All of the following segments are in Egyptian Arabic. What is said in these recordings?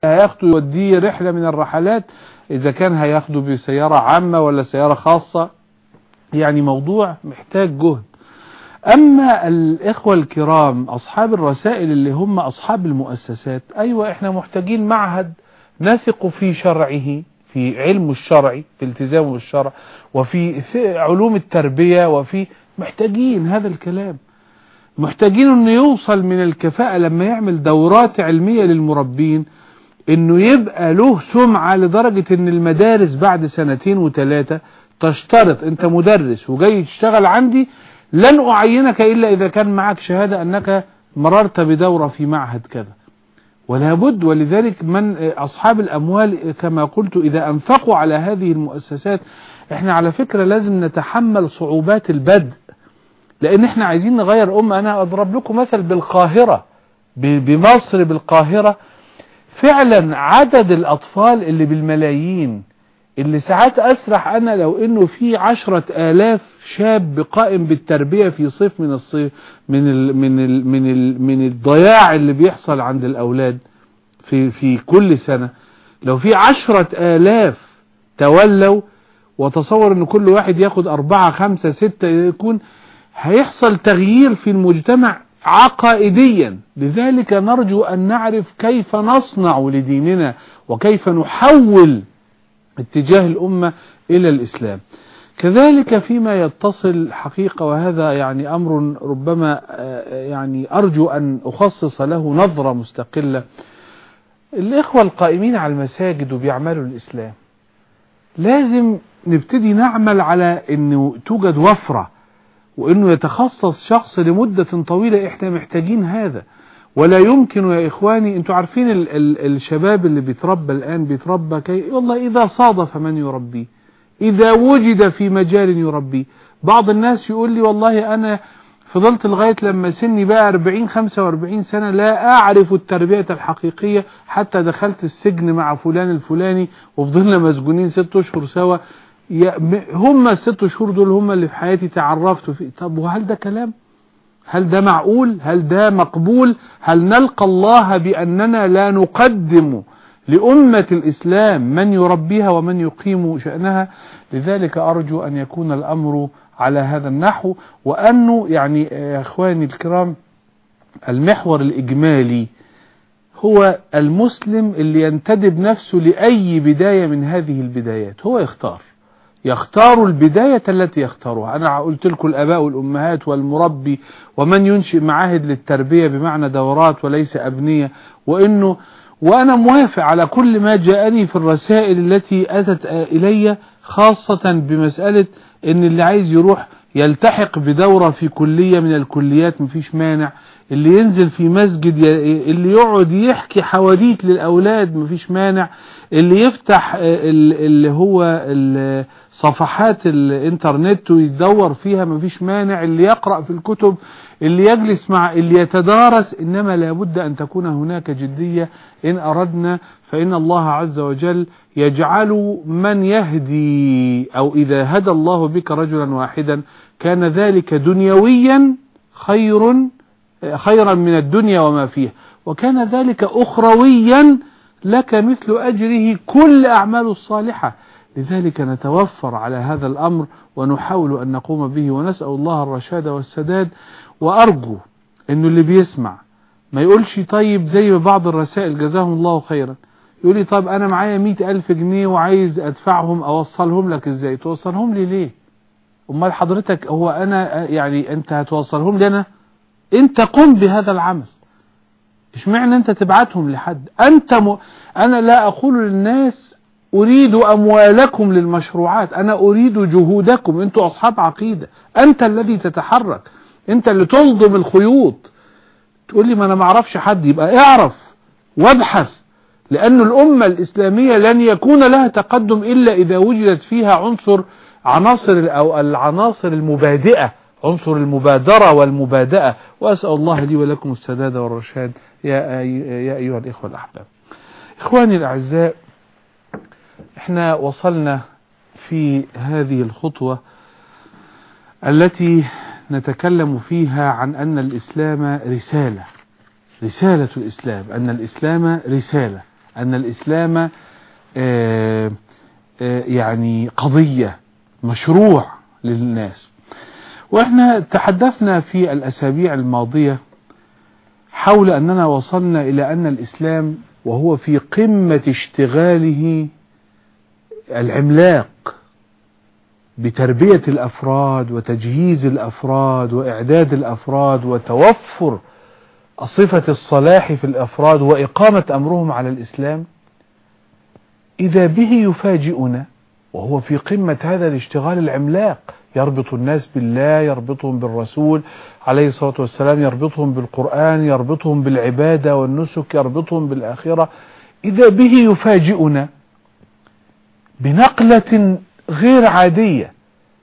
هياخده يوديه رحلة من الرحلات إذا كان هياخده بسيارة عامة ولا سيارة خاصة يعني موضوع محتاج جهد أما الإخوة الكرام أصحاب الرسائل اللي هم أصحاب المؤسسات أيوة إحنا محتاجين معهد نثق في شرعه في علم الشرع في التزامه بالشرع وفي علوم التربية وفي محتاجين هذا الكلام محتاجين انه يوصل من الكفاءة لما يعمل دورات علمية للمربين انه يبقى له سمعة لدرجة ان المدارس بعد سنتين وثلاثة تشترط انت مدرس وجاي تشتغل عندي لن اعينك الا اذا كان معك شهادة انك مررت بدورة في معهد كذا ولا بد ولذلك من أصحاب الأموال كما قلت إذا أنفقوا على هذه المؤسسات احنا على فكرة لازم نتحمل صعوبات البدء لأن احنا عايزين نغير أمة أنا أضرب لكم مثل بالقاهرة بمصر بالقاهرة فعلا عدد الأطفال اللي بالملايين اللي ساعات أسرح أنا لو إنه في عشرة آلاف شاب قائم بالتربية في صيف من الصيف من ال من ال من ال من الضياع اللي بيحصل عند الأولاد في في كل سنة لو في عشرة آلاف تولوا وتصور إن كل واحد ياخد أربعة خمسة ستة يكون هيحصل تغيير في المجتمع عقائديا لذلك نرجو أن نعرف كيف نصنع لديننا وكيف نحول اتجاه الأمة إلى الإسلام كذلك فيما يتصل حقيقة وهذا يعني أمر ربما يعني أرجو أن أخصص له نظرة مستقلة الإخوة القائمين على المساجد وبيعملوا الإسلام لازم نبتدي نعمل على أنه توجد وفرة وأنه يتخصص شخص لمدة طويلة إحنا محتاجين هذا ولا يمكن يا إخواني أنتوا عارفين ال ال الشباب اللي بيتربى الآن بيتربى كي والله إذا صادف من يربيه إذا وجد في مجال يربيه بعض الناس يقول لي والله أنا فضلت لغاية لما سني بقى 40-45 سنة لا أعرف التربية الحقيقية حتى دخلت السجن مع فلان الفلاني وفضلنا مسجونين ست أشهر سوا هم الست شهور دول هم اللي في حياتي تعرفت فيه طب وهل ده كلام هل ده معقول هل ده مقبول هل نلقى الله بأننا لا نقدم لأمة الإسلام من يربيها ومن يقيم شأنها لذلك أرجو أن يكون الأمر على هذا النحو وأنه يعني يا أخواني الكرام المحور الإجمالي هو المسلم اللي ينتدب نفسه لأي بداية من هذه البدايات هو يختار يختار البداية التي يختارها أنا قلت لكم الأباء والأمهات والمربي ومن ينشئ معاهد للتربية بمعنى دورات وليس أبنية وإنه وأنا موافق على كل ما جاءني في الرسائل التي أتت إلي خاصة بمسألة إن اللي عايز يروح يلتحق بدورة في كلية من الكليات مفيش مانع اللي ينزل في مسجد اللي يقعد يحكي حواديت للأولاد مفيش مانع اللي يفتح اللي هو صفحات الانترنت ويدور فيها مفيش مانع اللي يقرأ في الكتب اللي يجلس مع اللي يتدارس إنما لابد أن تكون هناك جدية إن أردنا فإن الله عز وجل يجعل من يهدي أو إذا هدى الله بك رجلا واحدا كان ذلك دنيويا خير خيرا من الدنيا وما فيها وكان ذلك أخرويا لك مثل أجره كل أعمال الصالحة لذلك نتوفر على هذا الأمر ونحاول أن نقوم به ونسأل الله الرشاد والسداد وأرجو أنه اللي بيسمع ما يقولش طيب زي بعض الرسائل جزاهم الله خيرا يقول لي طيب أنا معايا مئة ألف جنيه وعايز أدفعهم أوصلهم لك إزاي توصلهم لي ليه أمال حضرتك هو أنا يعني أنت هتوصلهم لي أنا أنت قم بهذا العمل اشمعنى أنت تبعتهم لحد أنت م... أنا لا أقول للناس أريد أموالكم للمشروعات أنا أريد جهودكم أنتوا أصحاب عقيدة أنت الذي تتحرك أنت اللي تلضم الخيوط تقول لي ما أنا معرفش حد يبقى اعرف وابحث لأن الأمة الإسلامية لن يكون لها تقدم إلا إذا وجدت فيها عنصر عناصر أو العناصر المبادئة عنصر المبادرة والمبادئة وأسأل الله لي ولكم السداد والرشاد يا, يا أيها الإخوة الأحباب إخواني الأعزاء احنا وصلنا في هذه الخطوة التي نتكلم فيها عن أن الإسلام رسالة رسالة الإسلام أن الإسلام رسالة أن الإسلام آه، آه، يعني قضية مشروع للناس وإحنا تحدثنا في الأسابيع الماضية حول أننا وصلنا إلى أن الإسلام وهو في قمة اشتغاله العملاق بتربية الأفراد وتجهيز الأفراد وإعداد الأفراد وتوفر صفة الصلاح في الأفراد وإقامة أمرهم على الإسلام إذا به يفاجئنا وهو في قمة هذا الاشتغال العملاق يربط الناس بالله يربطهم بالرسول عليه الصلاة والسلام يربطهم بالقرآن يربطهم بالعبادة والنسك يربطهم بالآخرة إذا به يفاجئنا بنقلة غير عادية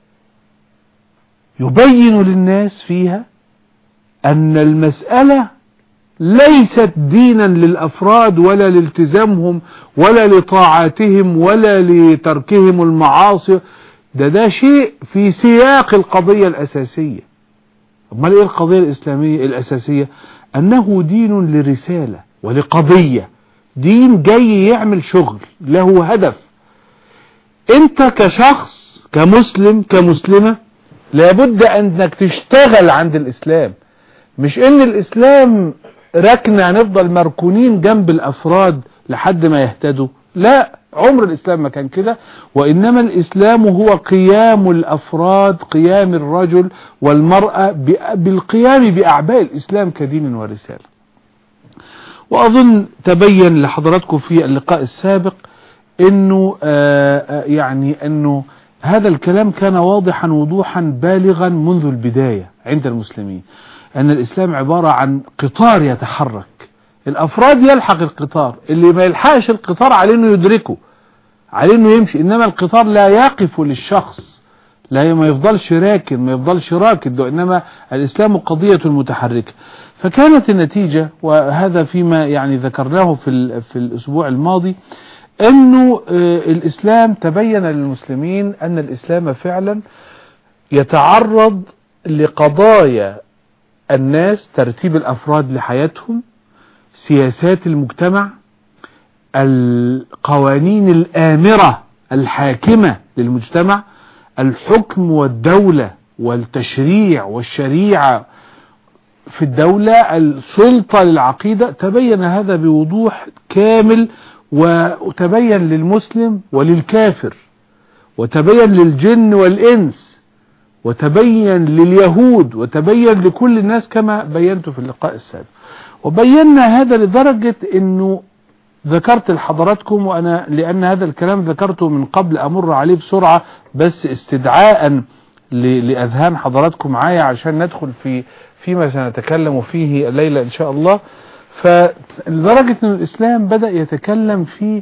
يبين للناس فيها أن المسألة ليست دينا للأفراد ولا لالتزامهم ولا لطاعاتهم ولا لتركهم المعاصي ده ده شيء في سياق القضية الأساسية امال ايه القضية الإسلامية الأساسية أنه دين لرسالة ولقضية دين جاي يعمل شغل له هدف انت كشخص كمسلم كمسلمة لابد انك تشتغل عند الاسلام مش ان الاسلام ركنا هنفضل مركونين جنب الافراد لحد ما يهتدوا لا عمر الاسلام ما كان كده وانما الاسلام هو قيام الافراد قيام الرجل والمرأة بالقيام باعباء الاسلام كدين ورسالة واظن تبين لحضراتكم في اللقاء السابق انه آآ آآ يعني انه هذا الكلام كان واضحا وضوحا بالغا منذ البداية عند المسلمين ان الاسلام عبارة عن قطار يتحرك الافراد يلحق القطار اللي ما يلحقش القطار عليه انه يدركه عليه انه يمشي انما القطار لا يقف للشخص لا ما يفضلش راكن ما يفضلش راكد انما الاسلام قضية متحركة فكانت النتيجة وهذا فيما يعني ذكرناه في, في الاسبوع الماضي انه الاسلام تبين للمسلمين ان الاسلام فعلا يتعرض لقضايا الناس ترتيب الافراد لحياتهم سياسات المجتمع القوانين الامرة الحاكمة للمجتمع الحكم والدولة والتشريع والشريعة في الدولة السلطة للعقيدة تبين هذا بوضوح كامل وتبين للمسلم وللكافر وتبين للجن والإنس وتبين لليهود وتبين لكل الناس كما بينت في اللقاء السابق وبينا هذا لدرجة انه ذكرت لحضراتكم وانا لان هذا الكلام ذكرته من قبل امر عليه بسرعة بس استدعاء لأذهان حضراتكم معايا عشان ندخل في فيما سنتكلم فيه الليلة ان شاء الله فلدرجة ان الاسلام بدأ يتكلم في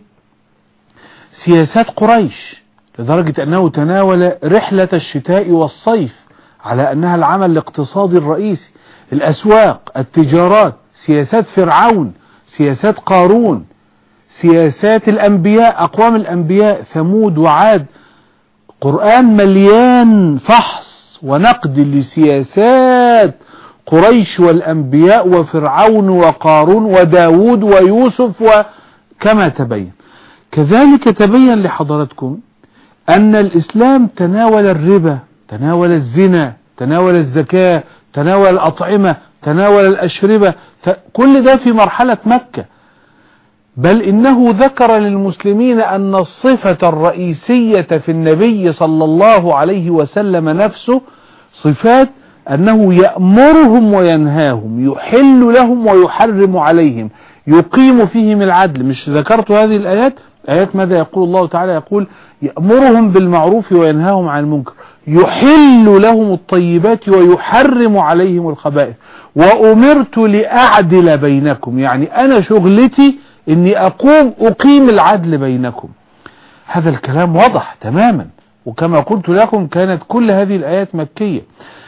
سياسات قريش لدرجة انه تناول رحلة الشتاء والصيف على انها العمل الاقتصادي الرئيسي الاسواق التجارات سياسات فرعون سياسات قارون سياسات الانبياء اقوام الانبياء ثمود وعاد قرآن مليان فحص ونقد لسياسات قريش والأنبياء وفرعون وقارون وداود ويوسف وكما تبين كذلك تبين لحضراتكم أن الإسلام تناول الربا تناول الزنا تناول الزكاة تناول الأطعمة تناول الأشربة كل ده في مرحلة مكة بل إنه ذكر للمسلمين أن الصفة الرئيسية في النبي صلى الله عليه وسلم نفسه صفات أنه يأمرهم وينهاهم يحل لهم ويحرم عليهم يقيم فيهم العدل مش ذكرت هذه الآيات آيات ماذا يقول الله تعالى يقول يأمرهم بالمعروف وينهاهم عن المنكر يحل لهم الطيبات ويحرم عليهم الخبائث وأمرت لأعدل بينكم يعني أنا شغلتي اني اقوم اقيم العدل بينكم هذا الكلام واضح تماما وكما قلت لكم كانت كل هذه الايات مكية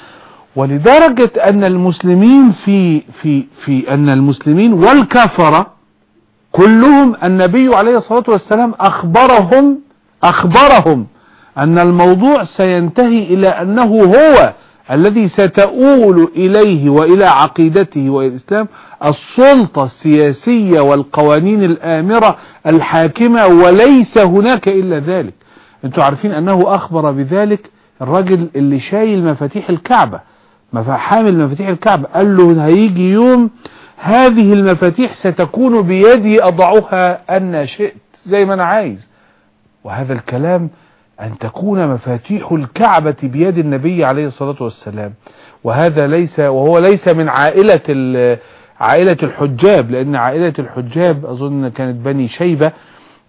ولدرجة ان المسلمين في في في ان المسلمين والكفرة كلهم النبي عليه الصلاة والسلام اخبرهم اخبرهم ان الموضوع سينتهي الى انه هو الذي ستؤول إليه وإلى عقيدته وإلى الإسلام السلطة السياسية والقوانين الآمرة الحاكمة وليس هناك إلا ذلك انتوا عارفين أنه أخبر بذلك الرجل اللي شايل مفاتيح الكعبة حامل مفاتيح الكعبة قال له هيجي يوم هذه المفاتيح ستكون بيدي أضعها أن شئت زي ما أنا عايز وهذا الكلام أن تكون مفاتيح الكعبة بيد النبي عليه الصلاة والسلام وهذا ليس وهو ليس من عائلة عائلة الحجاب لأن عائلة الحجاب أظن كانت بني شيبة آه،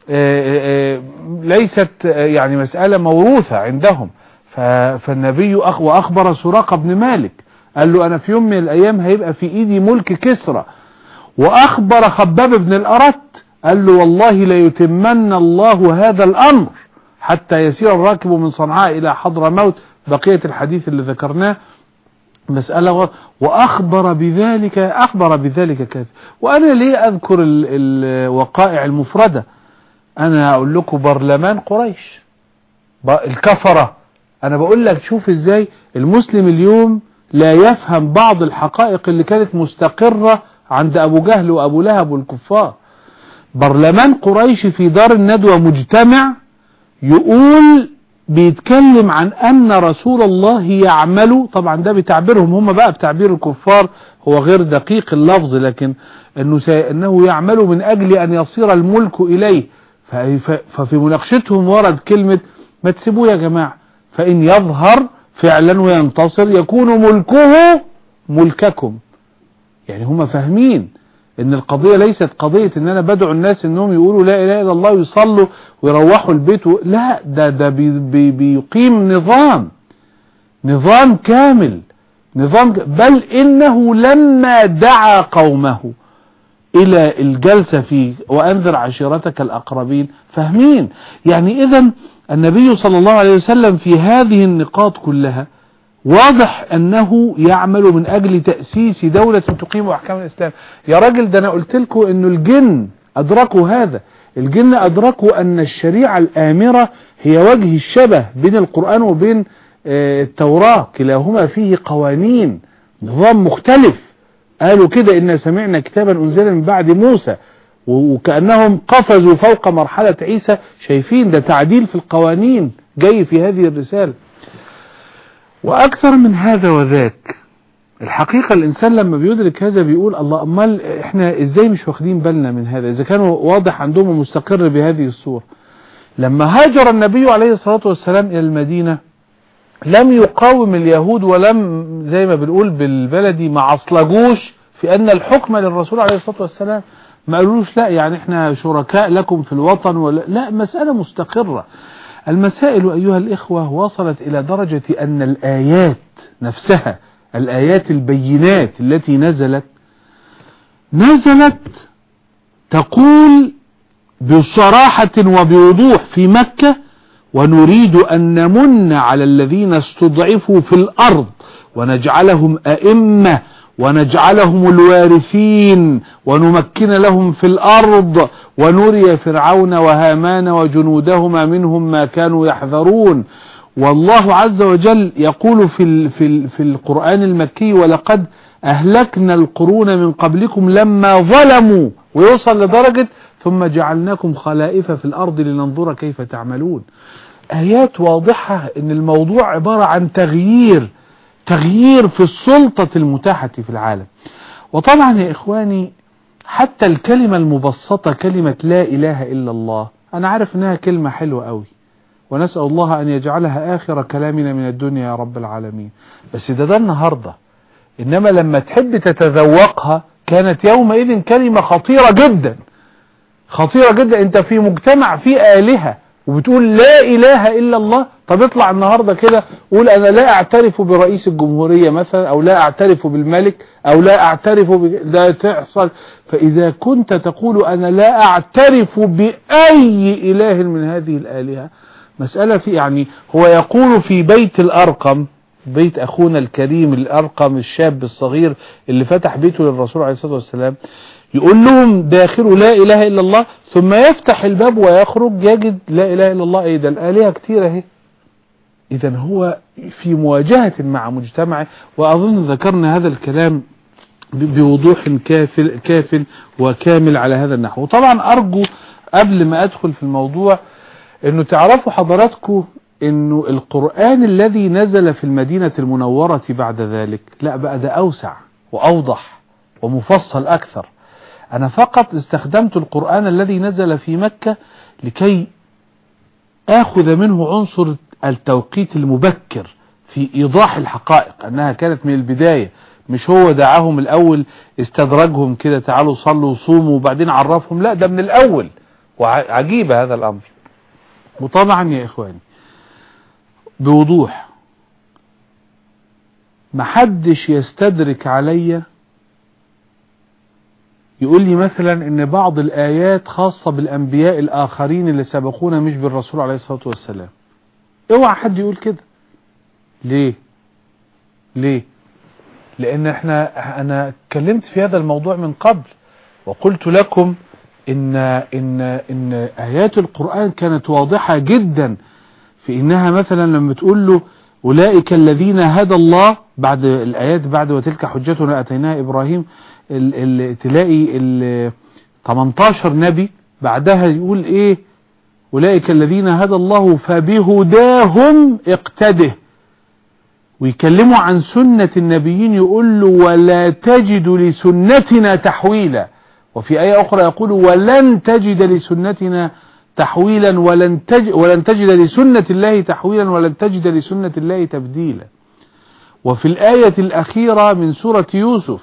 آه، آه، ليست يعني مسألة موروثة عندهم فالنبي وأخبر سراقة بن مالك قال له أنا في يوم من الأيام هيبقى في إيدي ملك كسرى وأخبر خباب بن الأرت قال له والله ليتمن الله هذا الأمر حتى يسير الراكب من صنعاء إلى حضر موت بقية الحديث اللي ذكرناه مسألة وأخبر بذلك أخبر بذلك كذا وأنا ليه أذكر الوقائع المفردة أنا أقول لكم برلمان قريش الكفرة أنا بقول لك شوف إزاي المسلم اليوم لا يفهم بعض الحقائق اللي كانت مستقرة عند أبو جهل وأبو لهب والكفار برلمان قريش في دار الندوة مجتمع يقول بيتكلم عن أن رسول الله يعمل طبعا ده بتعبيرهم هم بقى بتعبير الكفار هو غير دقيق اللفظ لكن أنه, أنه يعمل من أجل أن يصير الملك إليه ففي مناقشتهم ورد كلمة ما تسيبوه يا جماعة فإن يظهر فعلا وينتصر يكون ملكه ملككم يعني هم فاهمين ان القضية ليست قضية ان انا بدعو الناس انهم يقولوا لا اله الا الله ويصلوا ويروحوا البيت و... لا ده ده بي بي بيقيم نظام نظام كامل نظام بل انه لما دعا قومه الى الجلسة في وانذر عشيرتك الاقربين فاهمين يعني اذا النبي صلى الله عليه وسلم في هذه النقاط كلها واضح انه يعمل من اجل تأسيس دولة تقيم احكام الاسلام يا راجل ده انا قلت لكم انه الجن ادركوا هذا الجن ادركوا ان الشريعة الامرة هي وجه الشبه بين القرآن وبين آه، التوراة كلاهما فيه قوانين نظام مختلف قالوا كده إن سمعنا كتابا أنزل من بعد موسى وكأنهم قفزوا فوق مرحلة عيسى شايفين ده تعديل في القوانين جاي في هذه الرسالة وأكثر من هذا وذاك الحقيقة الإنسان لما بيدرك هذا بيقول الله أمال إحنا إزاي مش واخدين بالنا من هذا إذا كانوا واضح عندهم مستقر بهذه الصورة لما هاجر النبي عليه الصلاة والسلام إلى المدينة لم يقاوم اليهود ولم زي ما بنقول بالبلدي ما عصلجوش في أن الحكم للرسول عليه الصلاة والسلام ما قالوش لا يعني احنا شركاء لكم في الوطن ولا لا مسألة مستقرة المسائل أيها الإخوة وصلت إلى درجة أن الآيات نفسها الآيات البينات التي نزلت نزلت تقول بصراحة وبوضوح في مكة ونريد أن نمن على الذين استضعفوا في الأرض ونجعلهم أئمة ونجعلهم الوارثين ونمكن لهم في الأرض ونري فرعون وهامان وجنودهما منهم ما كانوا يحذرون والله عز وجل يقول في, في, في القرآن المكي ولقد أهلكنا القرون من قبلكم لما ظلموا ويوصل لدرجة ثم جعلناكم خلائف في الأرض لننظر كيف تعملون آيات واضحة ان الموضوع عبارة عن تغيير تغيير في السلطة المتاحة في العالم وطبعا يا إخواني حتى الكلمة المبسطة كلمة لا إله إلا الله أنا عارف أنها كلمة حلوة قوي ونسأل الله أن يجعلها آخر كلامنا من الدنيا يا رب العالمين بس ده ده النهاردة إنما لما تحب تتذوقها كانت يومئذ كلمة خطيرة جدا خطيرة جدا انت في مجتمع فيه آلهة وبتقول لا إله إلا الله طب اطلع النهاردة كده قول أنا لا أعترف برئيس الجمهورية مثلا أو لا أعترف بالملك أو لا أعترف ب... ده تحصل فإذا كنت تقول أنا لا أعترف بأي إله من هذه الآلهة مسألة في يعني هو يقول في بيت الأرقم بيت أخونا الكريم الأرقم الشاب الصغير اللي فتح بيته للرسول عليه الصلاة والسلام يقول لهم داخله لا إله إلا الله ثم يفتح الباب ويخرج يجد لا إله إلا الله ايه ده الآلهة كتير اهي إذا هو في مواجهة مع مجتمعه وأظن ذكرنا هذا الكلام بوضوح كاف كاف وكامل على هذا النحو وطبعا أرجو قبل ما أدخل في الموضوع أنه تعرفوا حضراتكم أنه القرآن الذي نزل في المدينة المنورة بعد ذلك لا بقى ده أوسع وأوضح ومفصل أكثر أنا فقط استخدمت القرآن الذي نزل في مكة لكي آخذ منه عنصر التوقيت المبكر في إيضاح الحقائق أنها كانت من البداية مش هو دعاهم الأول استدرجهم كده تعالوا صلوا وصوموا وبعدين عرفهم لا ده من الأول وعجيب هذا الأمر وطبعا يا إخواني بوضوح محدش يستدرك عليا يقول لي مثلا ان بعض الآيات خاصة بالأنبياء الآخرين اللي سبقونا مش بالرسول عليه الصلاة والسلام اوعى حد يقول كده ليه ليه لان احنا انا اتكلمت في هذا الموضوع من قبل وقلت لكم ان ان ان ايات القرآن كانت واضحة جدا في انها مثلا لما تقول له اولئك الذين هدى الله بعد الايات بعد وتلك حجتنا اتيناها ابراهيم ال ال تلاقي ال 18 نبي بعدها يقول ايه أولئك الذين هدى الله فبهداهم اقتده ويكلموا عن سنة النبيين يقول له ولا تجد لسنتنا تحويلا وفي آية أخرى يقول ولن تجد لسنتنا تحويلا ولن تجد, ولن تجد لسنة الله تحويلا ولن تجد لسنة الله تبديلا وفي الآية الأخيرة من سورة يوسف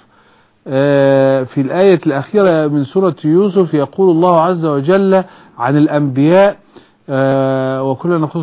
آه، في الآية الأخيرة من سورة يوسف يقول الله عز وجل عن الأنبياء آه، وكلنا نقول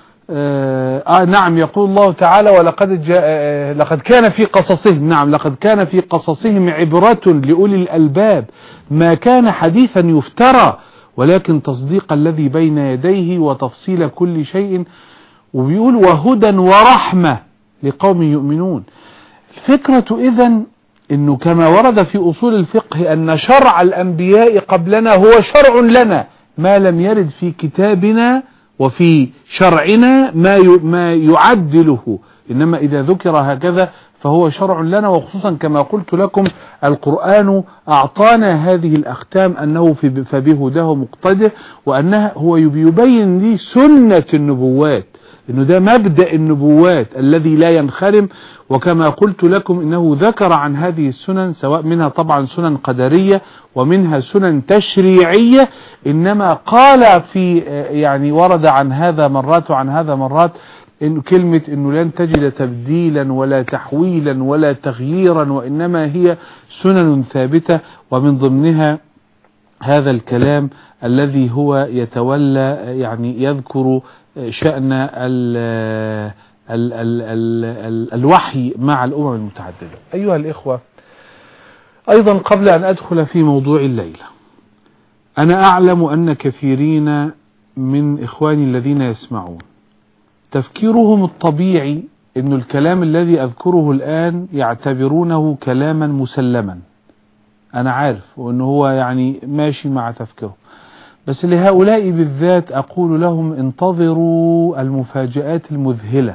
آه،, آه نعم يقول الله تعالى ولقد جاء آه لقد كان في قصصهم نعم لقد كان في قصصهم عبرة لأولي الألباب ما كان حديثا يفترى ولكن تصديق الذي بين يديه وتفصيل كل شيء وبيقول وهدى ورحمة لقوم يؤمنون الفكرة إذن انه كما ورد في اصول الفقه ان شرع الانبياء قبلنا هو شرع لنا ما لم يرد في كتابنا وفي شرعنا ما ما يعدله انما اذا ذكر هكذا فهو شرع لنا وخصوصا كما قلت لكم القرآن أعطانا هذه الأختام أنه في فبهداه مقتده وأنها هو يبين لي سنة النبوات انه ده مبدأ النبوات الذي لا ينخرم وكما قلت لكم انه ذكر عن هذه السنن سواء منها طبعا سنن قدرية ومنها سنن تشريعية انما قال في يعني ورد عن هذا مرات وعن هذا مرات إن كلمة انه لن تجد تبديلا ولا تحويلا ولا تغييرا وانما هي سنن ثابتة ومن ضمنها هذا الكلام الذي هو يتولى يعني يذكر شأن ال ال ال ال ال الوحي مع الأمم المتعددة أيها الإخوة أيضا قبل أن أدخل في موضوع الليلة أنا أعلم أن كثيرين من إخواني الذين يسمعون تفكيرهم الطبيعي أن الكلام الذي أذكره الآن يعتبرونه كلاما مسلما أنا عارف وأنه هو يعني ماشي مع تفكيره بس لهؤلاء بالذات أقول لهم انتظروا المفاجآت المذهلة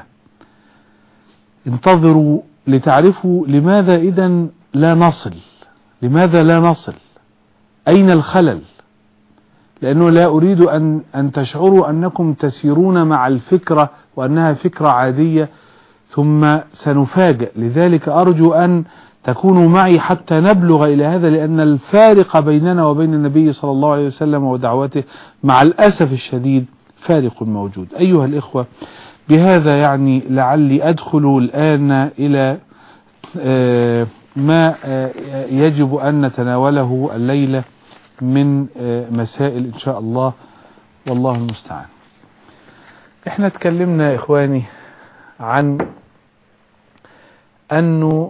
انتظروا لتعرفوا لماذا إذا لا نصل لماذا لا نصل أين الخلل لأنه لا أريد أن, أن تشعروا أنكم تسيرون مع الفكرة وأنها فكرة عادية ثم سنفاجئ لذلك أرجو أن تكونوا معي حتى نبلغ إلى هذا لأن الفارق بيننا وبين النبي صلى الله عليه وسلم ودعوته مع الأسف الشديد فارق موجود أيها الإخوة بهذا يعني لعلي أدخل الآن إلى آه، ما آه، يجب أن نتناوله الليلة من آه، مسائل إن شاء الله والله المستعان احنا تكلمنا إخواني عن أنه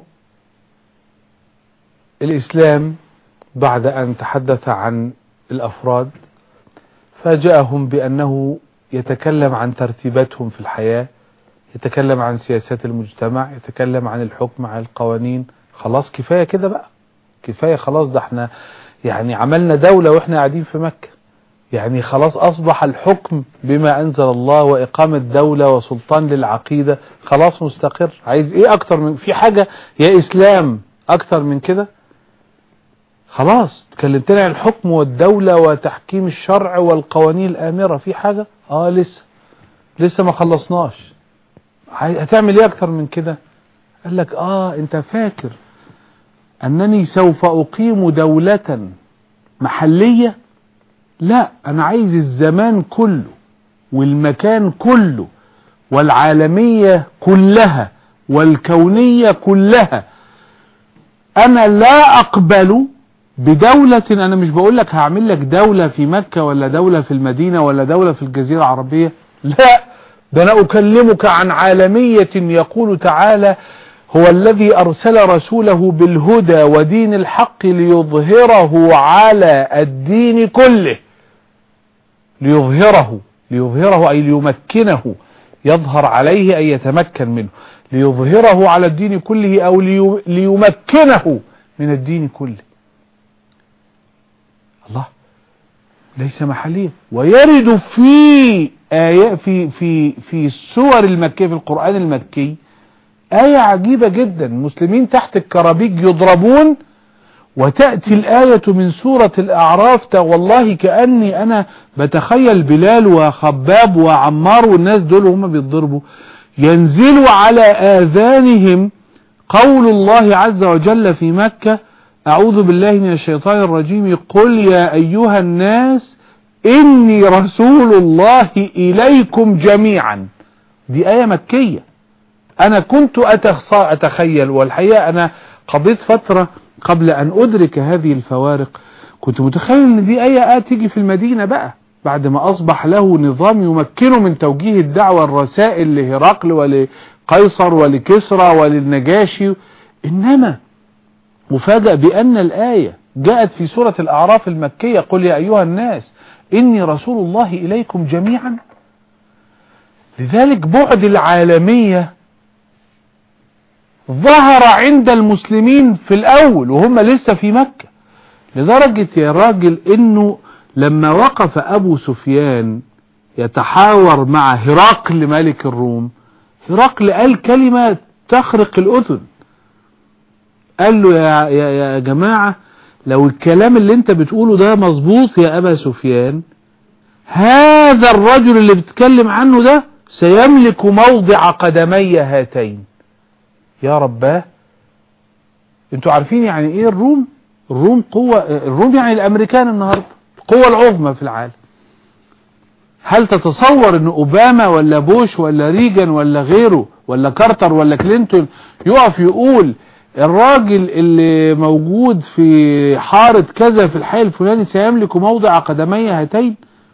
الإسلام بعد أن تحدث عن الأفراد فاجأهم بأنه يتكلم عن ترتيباتهم في الحياة يتكلم عن سياسات المجتمع يتكلم عن الحكم على القوانين خلاص كفاية كده بقى كفاية خلاص ده احنا يعني عملنا دولة واحنا قاعدين في مكة يعني خلاص أصبح الحكم بما أنزل الله وإقامة دولة وسلطان للعقيدة خلاص مستقر عايز إيه أكتر من في حاجة يا إسلام أكتر من كده خلاص تكلمتنا عن الحكم والدولة وتحكيم الشرع والقوانين الآمرة في حاجة آه لسه لسه ما خلصناش هتعمل إيه أكتر من كده قال لك آه أنت فاكر أنني سوف أقيم دولة محلية لا أنا عايز الزمان كله والمكان كله والعالمية كلها والكونية كلها أنا لا أقبل بدولة أنا مش بقول لك هعمل لك دولة في مكة ولا دولة في المدينة ولا دولة في الجزيرة العربية لا ده أنا أكلمك عن عالمية يقول تعالى هو الذي أرسل رسوله بالهدى ودين الحق ليظهره على الدين كله ليظهره ليظهره أي ليمكنه يظهر عليه أي يتمكن منه ليظهره على الدين كله أو ليمكنه من الدين كله الله ليس محليا ويرد في آية في في في السور المكية في القرآن المكي آية عجيبة جدا المسلمين تحت الكرابيج يضربون وتأتي الآية من سورة الأعراف والله كأني أنا بتخيل بلال وخباب وعمار والناس دول هم بيتضربوا ينزل على آذانهم قول الله عز وجل في مكة أعوذ بالله من الشيطان الرجيم قل يا أيها الناس إني رسول الله إليكم جميعا دي آية مكية أنا كنت أتخيل والحقيقة أنا قضيت فترة قبل أن أدرك هذه الفوارق كنت متخيل أن دي آية تيجي في المدينة بقى بعد ما أصبح له نظام يمكنه من توجيه الدعوة الرسائل لهرقل ولقيصر ولكسرى وللنجاشي إنما مفاجأ بأن الآية جاءت في سورة الأعراف المكية قل يا أيها الناس إني رسول الله إليكم جميعا لذلك بعد العالمية ظهر عند المسلمين في الأول وهم لسه في مكة لدرجة يا راجل إنه لما وقف أبو سفيان يتحاور مع هرقل ملك الروم هرقل قال كلمة تخرق الأذن قال له يا, يا, يا جماعة لو الكلام اللي انت بتقوله ده مظبوط يا أبا سفيان هذا الرجل اللي بتكلم عنه ده سيملك موضع قدمي هاتين يا رباه انتوا عارفين يعني ايه الروم الروم قوة الروم يعني الامريكان النهاردة القوة العظمى في العالم هل تتصور ان اوباما ولا بوش ولا ريجن ولا غيره ولا كارتر ولا كلينتون يقف يقول الراجل اللي موجود في حارة كذا في الحي الفلاني سيملك موضع قدمي هاتين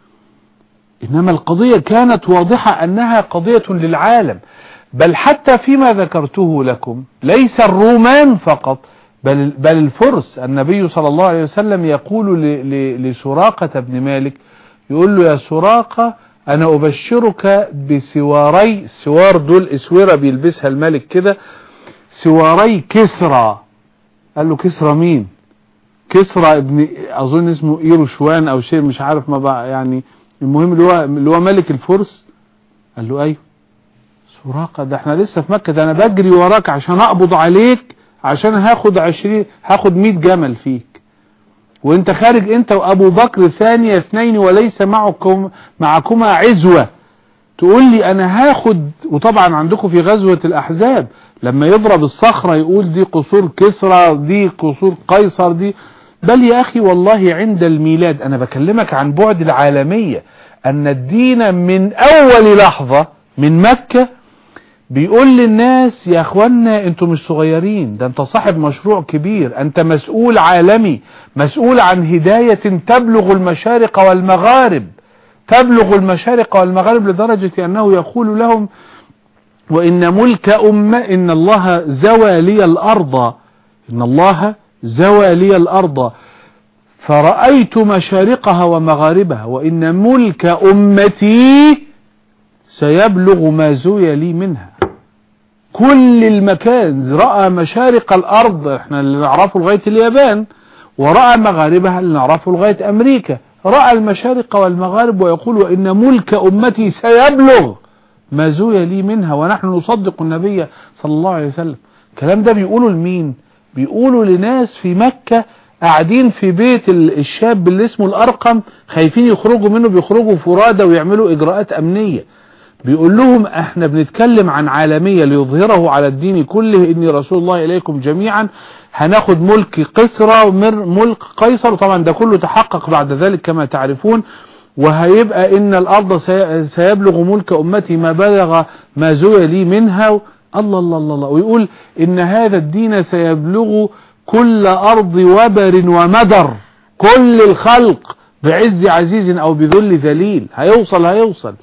انما القضية كانت واضحة انها قضية للعالم بل حتى فيما ذكرته لكم ليس الرومان فقط بل, بل الفرس النبي صلى الله عليه وسلم يقول لسراقة بن مالك يقول له يا سراقة أنا أبشرك بسواري سوار دول اسورة بيلبسها الملك كده سواري كسرى قال له كسرى مين كسرى ابن أظن اسمه إيروشوان أو شيء مش عارف ما بقى يعني المهم اللي هو, اللي هو ملك الفرس قال له أيوه سراقة ده احنا لسه في مكة ده انا بجري وراك عشان اقبض عليك عشان هاخد عشرين هاخد مئة جمل فيك وانت خارج انت وابو بكر ثانية اثنين وليس معكم معكما عزوة تقول لي انا هاخد وطبعا عندكم في غزوة الاحزاب لما يضرب الصخرة يقول دي قصور كسرى دي قصور قيصر دي بل يا اخي والله عند الميلاد انا بكلمك عن بعد العالمية ان الدين من اول لحظة من مكة بيقول للناس يا اخوانا انتوا مش صغيرين ده انت صاحب مشروع كبير انت مسؤول عالمي مسؤول عن هداية تبلغ المشارق والمغارب تبلغ المشارق والمغارب لدرجة انه يقول لهم وان ملك امة ان الله زوى لي الارض ان الله زوى لي الارض فرأيت مشارقها ومغاربها وان ملك امتي سيبلغ ما زوي لي منها كل المكان رأى مشارق الأرض احنا اللي نعرفه لغاية اليابان ورأى مغاربها اللي نعرفه لغاية أمريكا رأى المشارق والمغارب ويقول وإن ملك أمتي سيبلغ ما زوي لي منها ونحن نصدق النبي صلى الله عليه وسلم الكلام ده بيقولوا لمين بيقولوا لناس في مكة قاعدين في بيت الشاب اللي اسمه الأرقم خايفين يخرجوا منه بيخرجوا فرادة ويعملوا إجراءات أمنية بيقول لهم احنا بنتكلم عن عالمية ليظهره على الدين كله اني رسول الله اليكم جميعا هناخد ملك قسرة ملك قيصر وطبعا ده كله تحقق بعد ذلك كما تعرفون وهيبقى ان الارض سيبلغ ملك امتي ما بلغ ما زوي لي منها الله الله الله, الله ويقول ان هذا الدين سيبلغ كل ارض وبر ومدر كل الخلق بعز عزيز او بذل ذليل هيوصل هيوصل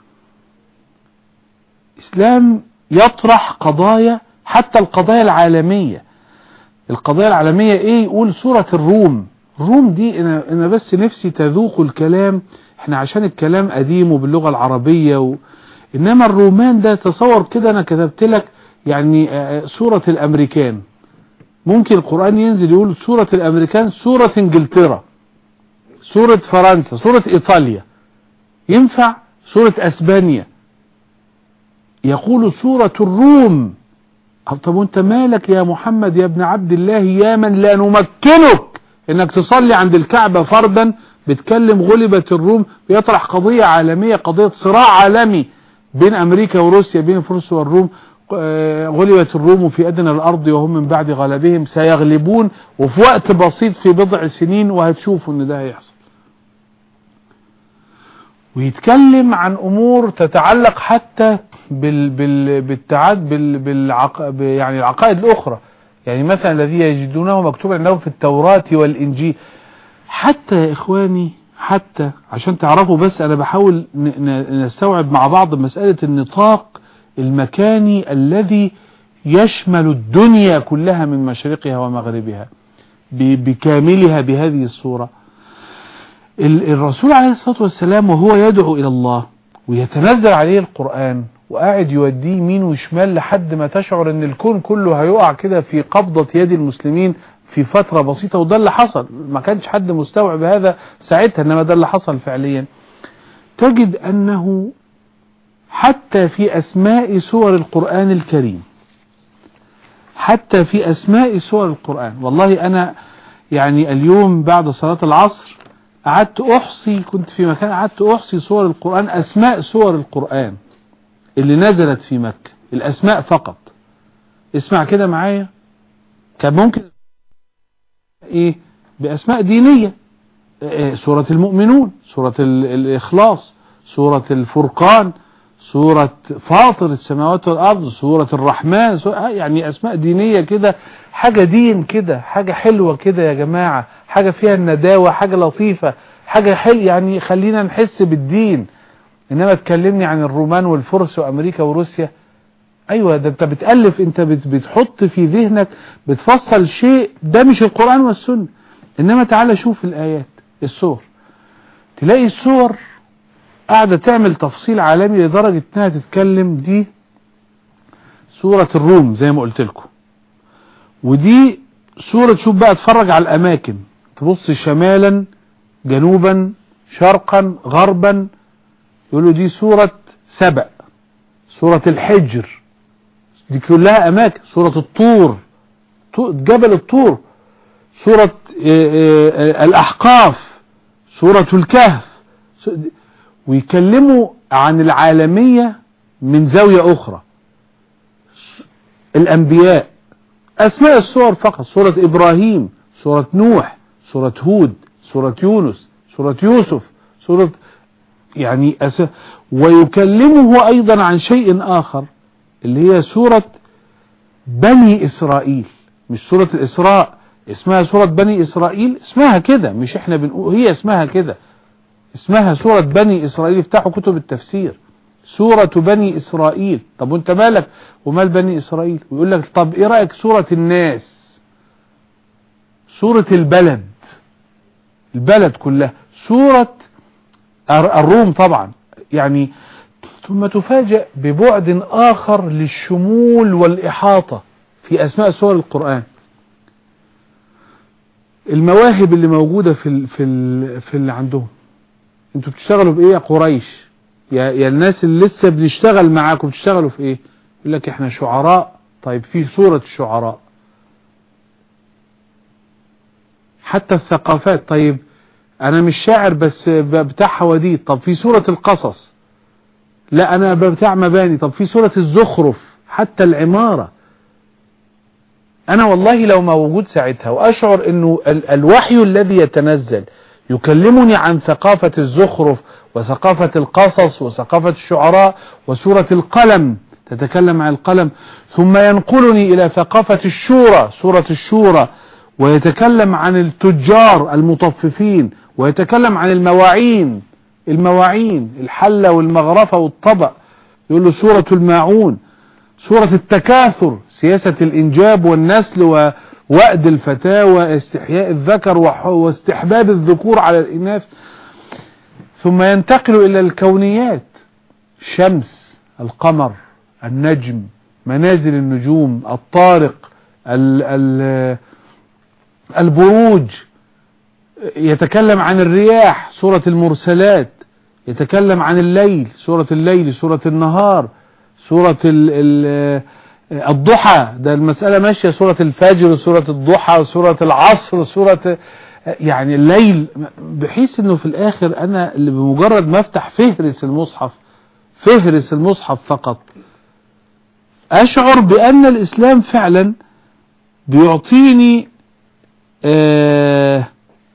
اسلام يطرح قضايا حتى القضايا العالمية القضايا العالمية ايه يقول سورة الروم الروم دي انا, أنا بس نفسي تذوق الكلام احنا عشان الكلام قديم وباللغة العربية و... انما الرومان ده تصور كده انا كتبت لك يعني سورة الامريكان ممكن القرآن ينزل يقول سورة الامريكان سورة انجلترا سورة فرنسا سورة ايطاليا ينفع سورة اسبانيا يقول سورة الروم طب وانت مالك يا محمد يا ابن عبد الله يا من لا نمكنك انك تصلي عند الكعبة فردا بتكلم غلبت الروم بيطرح قضية عالمية قضية صراع عالمي بين امريكا وروسيا بين الفرس والروم غلبت الروم في أدنى الأرض وهم من بعد غلبهم سيغلبون وفي وقت بسيط في بضع سنين وهتشوفوا ان ده هيحصل ويتكلم عن أمور تتعلق حتى بال بال بالتعاد بال بالعق يعني العقائد الأخرى يعني مثلا الذي يجدونه مكتوب عندهم في التوراة والإنجيل حتى يا إخواني حتى عشان تعرفوا بس أنا بحاول نستوعب مع بعض مسألة النطاق المكاني الذي يشمل الدنيا كلها من مشرقها ومغربها بكاملها بهذه الصورة الرسول عليه الصلاة والسلام وهو يدعو إلى الله ويتنزل عليه القرآن وقاعد يوديه يمين وشمال لحد ما تشعر ان الكون كله هيقع كده في قبضة يد المسلمين في فترة بسيطة وده اللي حصل ما كانش حد مستوعب هذا ساعتها انما ده اللي حصل فعليا تجد انه حتى في اسماء سور القرآن الكريم حتى في اسماء سور القرآن والله انا يعني اليوم بعد صلاة العصر قعدت احصي كنت في مكان قعدت احصي سور القرآن اسماء سور القرآن اللي نزلت في مكة الاسماء فقط اسمع كده معايا كان ممكن ايه باسماء دينية سورة المؤمنون سورة الاخلاص سورة الفرقان سورة فاطر السماوات والارض سورة الرحمن سورة يعني اسماء دينية كده حاجة دين كده حاجة حلوة كده يا جماعة حاجة فيها النداوة حاجة لطيفة حاجة حلوة يعني خلينا نحس بالدين انما تكلمني عن الرومان والفرس وامريكا وروسيا ايوه ده انت بتألف انت بتحط في ذهنك بتفصل شيء ده مش القرآن والسنة انما تعالى شوف الايات السور تلاقي السور قاعدة تعمل تفصيل عالمي لدرجة انها تتكلم دي سورة الروم زي ما قلت لكم ودي سورة شوف بقى اتفرج على الاماكن تبص شمالا جنوبا شرقا غربا يقولوا دي سورة سبأ سورة الحجر دي كلها اماكن سورة الطور جبل الطور سورة الاحقاف سورة الكهف ويكلموا عن العالمية من زاوية اخرى الانبياء اسماء السور فقط سورة ابراهيم سورة نوح سورة هود سورة يونس سورة يوسف سورة يعني أس... ويكلمه ايضا عن شيء اخر اللي هي سورة بني اسرائيل مش سورة الاسراء اسمها سورة بني اسرائيل اسمها كده مش احنا بنقول هي اسمها كده اسمها سورة بني اسرائيل افتحوا كتب التفسير سورة بني اسرائيل طب وانت مالك ومال بني اسرائيل ويقول لك طب ايه رأيك سورة الناس سورة البلد البلد كلها سورة الروم طبعا يعني ثم تفاجأ ببعد آخر للشمول والإحاطة في أسماء سور القرآن المواهب اللي موجودة في ال في ال في اللي عندهم انتوا بتشتغلوا بايه يا قريش يا, يا الناس اللي لسه بنشتغل معاكم بتشتغلوا في ايه يقول لك احنا شعراء طيب في سورة الشعراء حتى الثقافات طيب انا مش شاعر بس بتاع حواديت طب في سورة القصص لا انا بتاع مباني طب في سورة الزخرف حتى العمارة انا والله لو موجود ساعتها واشعر انه ال الوحي الذي يتنزل يكلمني عن ثقافة الزخرف وثقافة القصص وثقافة الشعراء وسورة القلم تتكلم عن القلم ثم ينقلني إلى ثقافة الشورى سورة الشورى ويتكلم عن التجار المطففين ويتكلم عن المواعين المواعين الحلة والمغرفة والطبق يقول له سورة الماعون سورة التكاثر سياسة الإنجاب والنسل ووأد الفتاة واستحياء الذكر واستحباب الذكور على الإناث ثم ينتقل إلى الكونيات الشمس القمر النجم منازل النجوم الطارق ال ال البروج يتكلم عن الرياح سورة المرسلات يتكلم عن الليل سورة الليل سورة النهار سورة ال ال الضحى ده المسألة ماشية سورة الفجر سورة الضحى سورة العصر سورة يعني الليل بحيث انه في الاخر انا اللي بمجرد ما افتح فهرس المصحف فهرس المصحف فقط اشعر بان الاسلام فعلا بيعطيني آه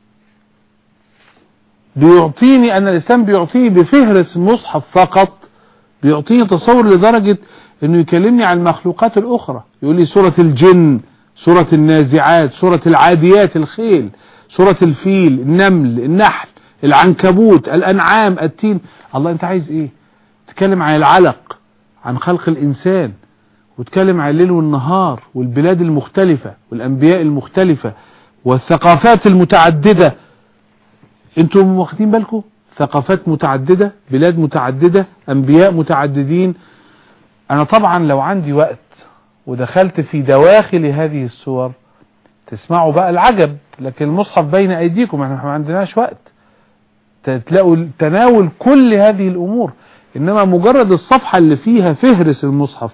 بيعطيني ان الاسلام بيعطيني بفهرس المصحف فقط بيعطيني تصور لدرجة انه يكلمني عن المخلوقات الاخرى يقول لي سورة الجن سورة النازعات سورة العاديات الخيل سورة الفيل النمل النحل العنكبوت الانعام التين الله انت عايز ايه تتكلم عن العلق عن خلق الانسان وتكلم عن الليل والنهار والبلاد المختلفة والانبياء المختلفة والثقافات المتعددة انتم واخدين بالكم ثقافات متعددة بلاد متعددة انبياء متعددين انا طبعا لو عندي وقت ودخلت في دواخل هذه الصور تسمعوا بقى العجب لكن المصحف بين ايديكم احنا ما عندناش وقت تلاقوا تناول كل هذه الامور انما مجرد الصفحة اللي فيها فهرس المصحف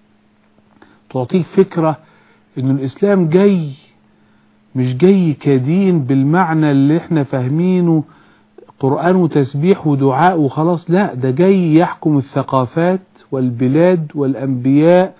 تعطيك فكرة ان الاسلام جاي مش جاي كدين بالمعنى اللي احنا فاهمينه قرآن وتسبيح ودعاء وخلاص لا ده جاي يحكم الثقافات والبلاد والأنبياء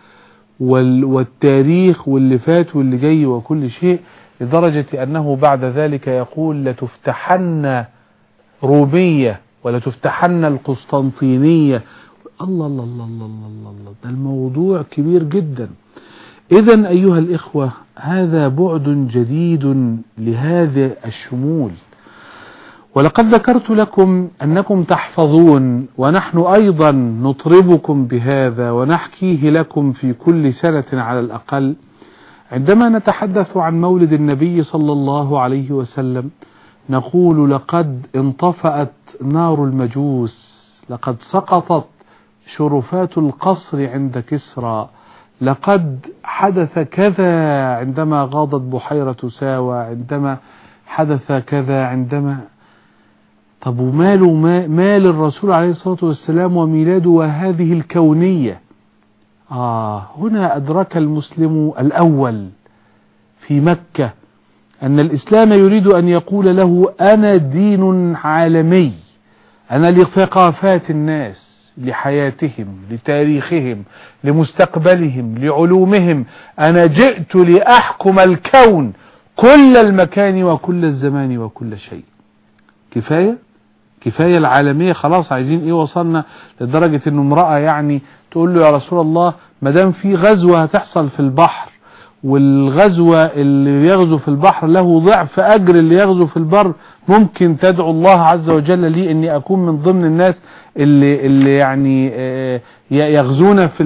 والتاريخ واللي فات واللي جاي وكل شيء لدرجة أنه بعد ذلك يقول لتفتحن رومية ولتفتحن القسطنطينية الله الله الله الله الله الله ده الموضوع كبير جدا إذا أيها الإخوة هذا بعد جديد لهذا الشمول ولقد ذكرت لكم أنكم تحفظون ونحن أيضا نطربكم بهذا ونحكيه لكم في كل سنة على الأقل عندما نتحدث عن مولد النبي صلى الله عليه وسلم نقول لقد انطفأت نار المجوس لقد سقطت شرفات القصر عند كسرى لقد حدث كذا عندما غاضت بحيرة ساوى عندما حدث كذا عندما طب وماله مال الرسول عليه الصلاة والسلام وميلاده وهذه الكونية آه هنا أدرك المسلم الأول في مكة أن الإسلام يريد أن يقول له أنا دين عالمي أنا لثقافات الناس لحياتهم لتاريخهم لمستقبلهم لعلومهم أنا جئت لأحكم الكون كل المكان وكل الزمان وكل شيء كفاية كفاية العالمية خلاص عايزين ايه وصلنا لدرجة انه امرأة يعني تقول له يا رسول الله مدام في غزوة هتحصل في البحر والغزوة اللي يغزو في البحر له ضعف اجر اللي يغزو في البر ممكن تدعو الله عز وجل لي اني اكون من ضمن الناس اللي, اللي يعني يغزون في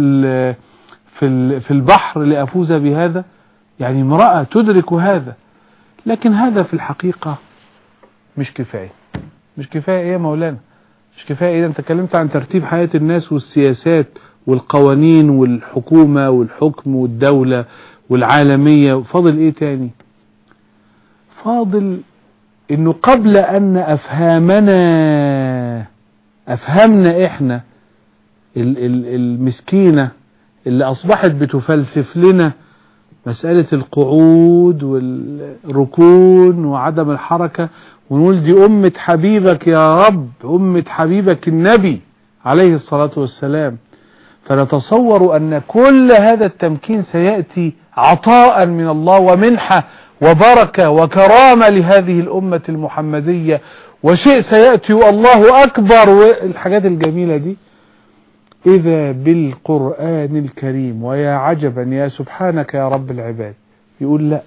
في في البحر لافوز بهذا يعني امرأة تدرك هذا لكن هذا في الحقيقة مش كفاية مش كفاية ايه يا مولانا مش كفاية ايه انت اتكلمت عن ترتيب حياة الناس والسياسات والقوانين والحكومة والحكم والدولة والعالمية فاضل ايه تاني فاضل انه قبل ان افهامنا افهمنا احنا المسكينة اللي اصبحت بتفلسف لنا مسألة القعود والركون وعدم الحركة ونقول دي أمة حبيبك يا رب أمة حبيبك النبي عليه الصلاة والسلام فنتصور أن كل هذا التمكين سيأتي عطاء من الله ومنحة وبركة وكرامة لهذه الأمة المحمدية وشيء سيأتي والله أكبر والحاجات الجميلة دي إذا بالقرآن الكريم ويا عجبا يا سبحانك يا رب العباد يقول لا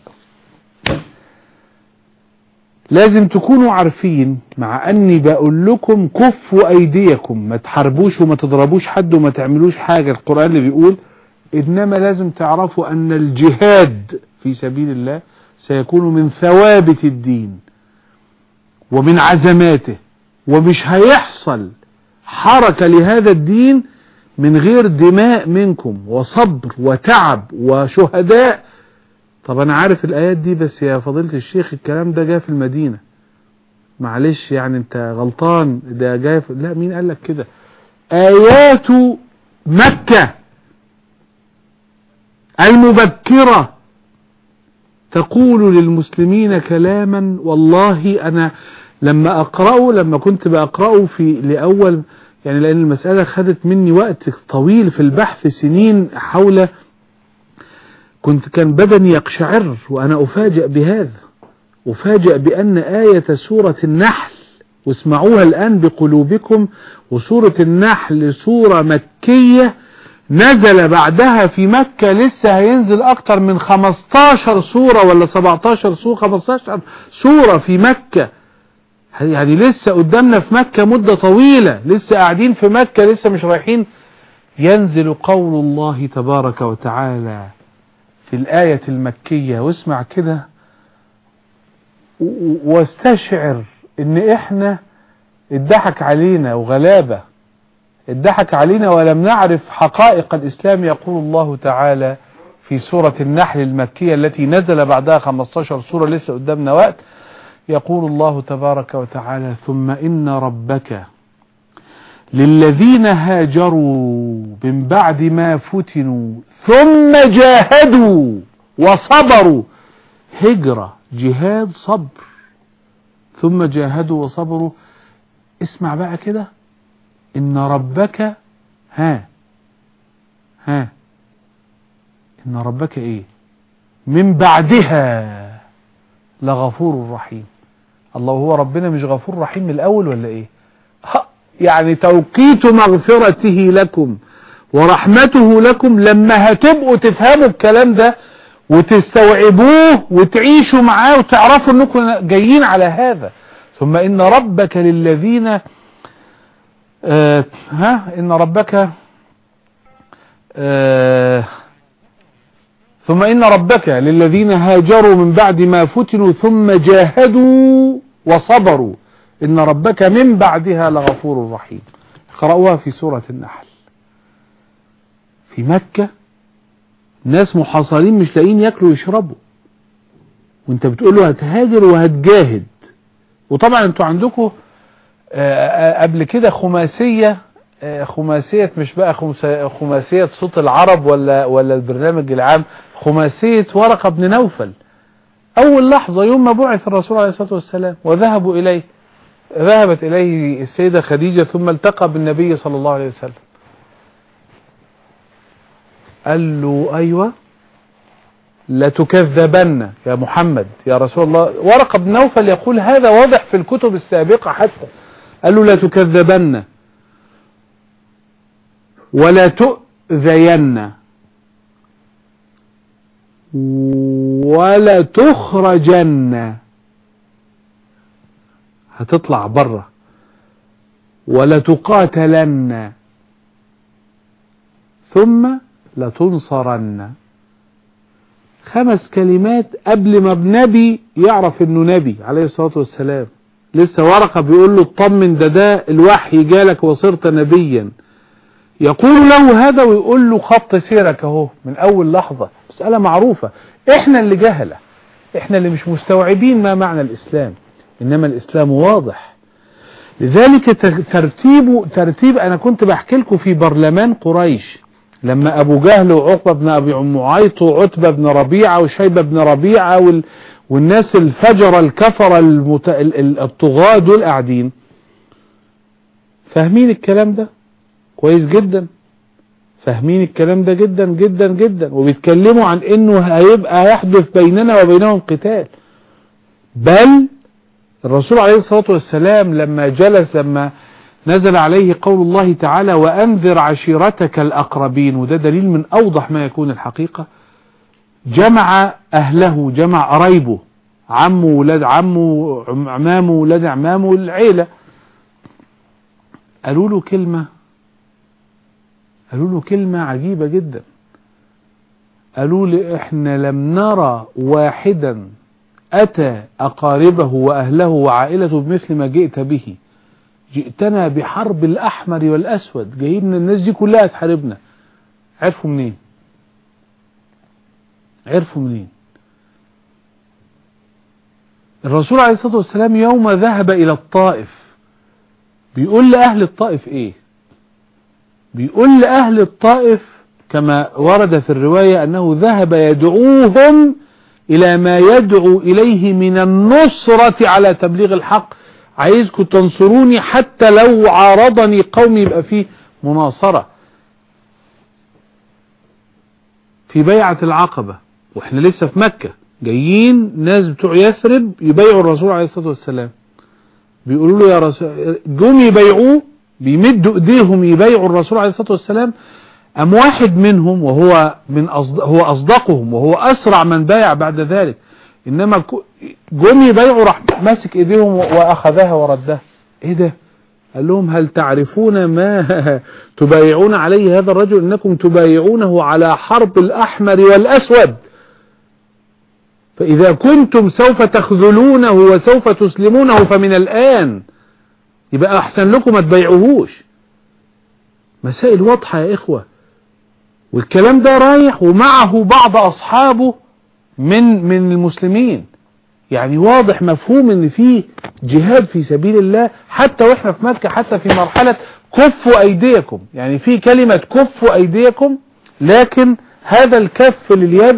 لازم تكونوا عارفين مع اني بقول لكم كفوا ايديكم ما تحاربوش وما تضربوش حد وما تعملوش حاجة القرآن اللي بيقول انما لازم تعرفوا ان الجهاد في سبيل الله سيكون من ثوابت الدين ومن عزماته ومش هيحصل حركة لهذا الدين من غير دماء منكم وصبر وتعب وشهداء طب انا عارف الايات دي بس يا فضيلة الشيخ الكلام ده جاء في المدينة معلش يعني انت غلطان ده جاء في... لا مين قال لك كده ايات مكة المبكرة تقول للمسلمين كلاما والله انا لما اقرأه لما كنت بقرأه في لأول يعني لأن المسألة خدت مني وقت طويل في البحث سنين حول كنت كان بدني يقشعر وأنا أفاجأ بهذا أفاجأ بأن آية سورة النحل واسمعوها الآن بقلوبكم وسورة النحل سورة مكية نزل بعدها في مكة لسه هينزل أكتر من 15 سورة ولا 17 سورة 15 سورة في مكة يعني لسه قدامنا في مكة مدة طويلة لسه قاعدين في مكة لسه مش رايحين ينزل قول الله تبارك وتعالى في الآية المكية واسمع كده واستشعر ان احنا اتضحك علينا وغلابة اتضحك علينا ولم نعرف حقائق الاسلام يقول الله تعالى في سورة النحل المكية التي نزل بعدها 15 سورة لسه قدامنا وقت يقول الله تبارك وتعالى ثم إن ربك للذين هاجروا من بعد ما فتنوا ثم جاهدوا وصبروا هجرة جهاد صبر ثم جاهدوا وصبروا اسمع بقى كده إن ربك ها ها إن ربك إيه من بعدها لغفور رحيم الله هو ربنا مش غفور رحيم من الأول ولا إيه يعني توقيت مغفرته لكم ورحمته لكم لما هتبقوا تفهموا الكلام ده وتستوعبوه وتعيشوا معاه وتعرفوا انكم جايين على هذا ثم ان ربك للذين آه ها ان ربك آه ثم ان ربك للذين هاجروا من بعد ما فتنوا ثم جاهدوا وصبروا إن ربك من بعدها لغفور رحيم قرأوها في سورة النحل في مكة ناس محاصرين مش لاقيين ياكلوا ويشربوا وانت بتقول له هتهاجر وهتجاهد وطبعا انتوا عندكم قبل كده خماسية خماسية مش بقى خماسية صوت العرب ولا ولا البرنامج العام خماسية ورقة بن نوفل أول لحظة يوم ما بعث الرسول عليه الصلاة والسلام وذهبوا إليه ذهبت إليه السيدة خديجة ثم التقى بالنبي صلى الله عليه وسلم قال له أيوة لتكذبن يا محمد يا رسول الله ورقة بن نوفل يقول هذا واضح في الكتب السابقة حتى قال له لا تكذبن ولا تؤذين ولا تخرجن هتطلع بره ولا تقاتلن ثم لتنصرن خمس كلمات قبل ما النبي يعرف انه نبي عليه الصلاة والسلام لسه ورقة بيقول له اطمن ده ده الوحي جالك وصرت نبيا يقول له هذا ويقول له خط سيرك اهو من اول لحظة مسألة معروفة احنا اللي جهلة احنا اللي مش مستوعبين ما معنى الإسلام إنما الإسلام واضح لذلك ترتيب ترتيب أنا كنت بحكي لكم في برلمان قريش لما أبو جهل وعقبة بن أبي معيط وعتبة بن ربيعة وشيبة بن ربيعة وال والناس الفجر الكفر المت... الطغاة دول قاعدين فاهمين الكلام ده كويس جدا فاهمين الكلام ده جدا جدا جدا وبيتكلموا عن انه هيبقى يحدث بيننا وبينهم قتال بل الرسول عليه الصلاة والسلام لما جلس لما نزل عليه قول الله تعالى وأنذر عشيرتك الأقربين وده دليل من أوضح ما يكون الحقيقة جمع أهله جمع قرايبه عمه ولاد عمه عمامه ولاد عمامه العيلة قالوا له كلمة قالوا له كلمة عجيبة جدا قالوا لي احنا لم نرى واحدا أتى أقاربه وأهله وعائلته بمثل ما جئت به جئتنا بحرب الأحمر والأسود جايين الناس دي كلها تحاربنا عرفوا منين عرفوا منين الرسول عليه الصلاة والسلام يوم ذهب إلى الطائف بيقول لأهل الطائف إيه بيقول لأهل الطائف كما ورد في الرواية أنه ذهب يدعوهم إلى ما يدعو إليه من النصرة على تبليغ الحق عايزكم تنصروني حتى لو عارضني قومي يبقى فيه مناصرة في بيعة العقبة واحنا لسه في مكة جايين ناس بتوع يثرب يبيعوا الرسول عليه الصلاة والسلام بيقولوا له يا رسول جم يبيعوه بيمدوا ايديهم يبيعوا الرسول عليه الصلاة والسلام ام واحد منهم وهو من أصد... هو اصدقهم وهو اسرع من بايع بعد ذلك انما جم يبيعوا راح ماسك ايديهم واخذها وردها ايه ده قال لهم هل تعرفون ما تبايعون عليه هذا الرجل انكم تبايعونه على حرب الاحمر والاسود فإذا كنتم سوف تخذلونه وسوف تسلمونه فمن الآن يبقى أحسن لكم ما تبيعوهوش مسائل واضحة يا إخوة والكلام ده رايح ومعه بعض أصحابه من من المسلمين يعني واضح مفهوم ان في جهاد في سبيل الله حتى واحنا في مكة حتى في مرحلة كفوا ايديكم يعني في كلمة كفوا ايديكم لكن هذا الكف لليد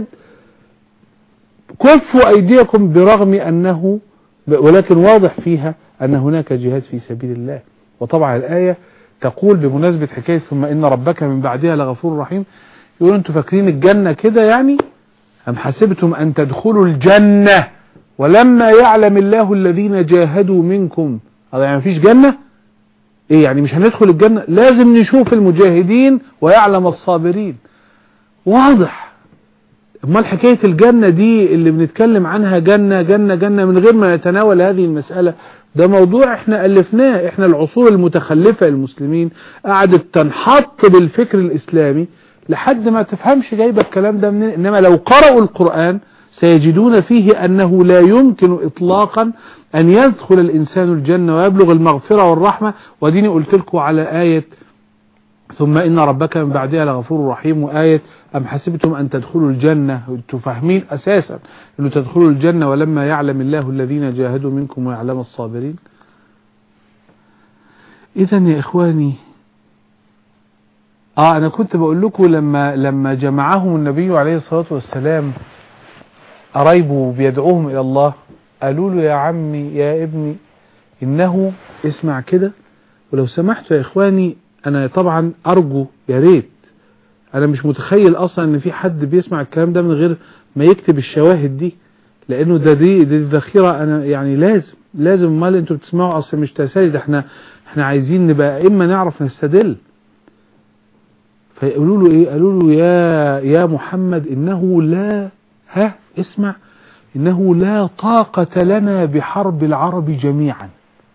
كفوا أيديكم برغم أنه ولكن واضح فيها أن هناك جهاد في سبيل الله وطبعا الآية تقول بمناسبة حكاية ثم إن ربك من بعدها لغفور رحيم يقول أنتم فاكرين الجنة كده يعني أم حسبتم أن تدخلوا الجنة ولما يعلم الله الذين جاهدوا منكم هذا يعني مفيش جنة ايه يعني مش هندخل الجنة لازم نشوف المجاهدين ويعلم الصابرين واضح امال حكاية الجنة دي اللي بنتكلم عنها جنة جنة جنة من غير ما نتناول هذه المسألة ده موضوع احنا ألفناه احنا العصور المتخلفة المسلمين قعدت تنحط بالفكر الإسلامي لحد ما تفهمش جايبة الكلام ده منين انما لو قرأوا القرآن سيجدون فيه أنه لا يمكن إطلاقا أن يدخل الإنسان الجنة ويبلغ المغفرة والرحمة وديني قلت لكم على آية ثم إن ربك من بعدها لغفور رحيم وآية أم حسبتم أن تدخلوا الجنة أنتم فاهمين أساسا أنه تدخلوا الجنة ولما يعلم الله الذين جاهدوا منكم ويعلم الصابرين إذا يا إخواني آه أنا كنت بقول لكم لما لما جمعهم النبي عليه الصلاة والسلام قرايبه بيدعوهم إلى الله قالوا له يا عمي يا ابني إنه اسمع كده ولو سمحتوا يا إخواني أنا طبعا أرجو يا ريت أنا مش متخيل أصلا إن في حد بيسمع الكلام ده من غير ما يكتب الشواهد دي لأنه ده دي, دي ذخيرة أنا يعني لازم لازم امال أنتوا بتسمعوا أصلا مش تسالي ده احنا احنا عايزين نبقى إما نعرف نستدل فيقولوا له إيه قالوا له يا يا محمد إنه لا ها اسمع إنه لا طاقة لنا بحرب العرب جميعا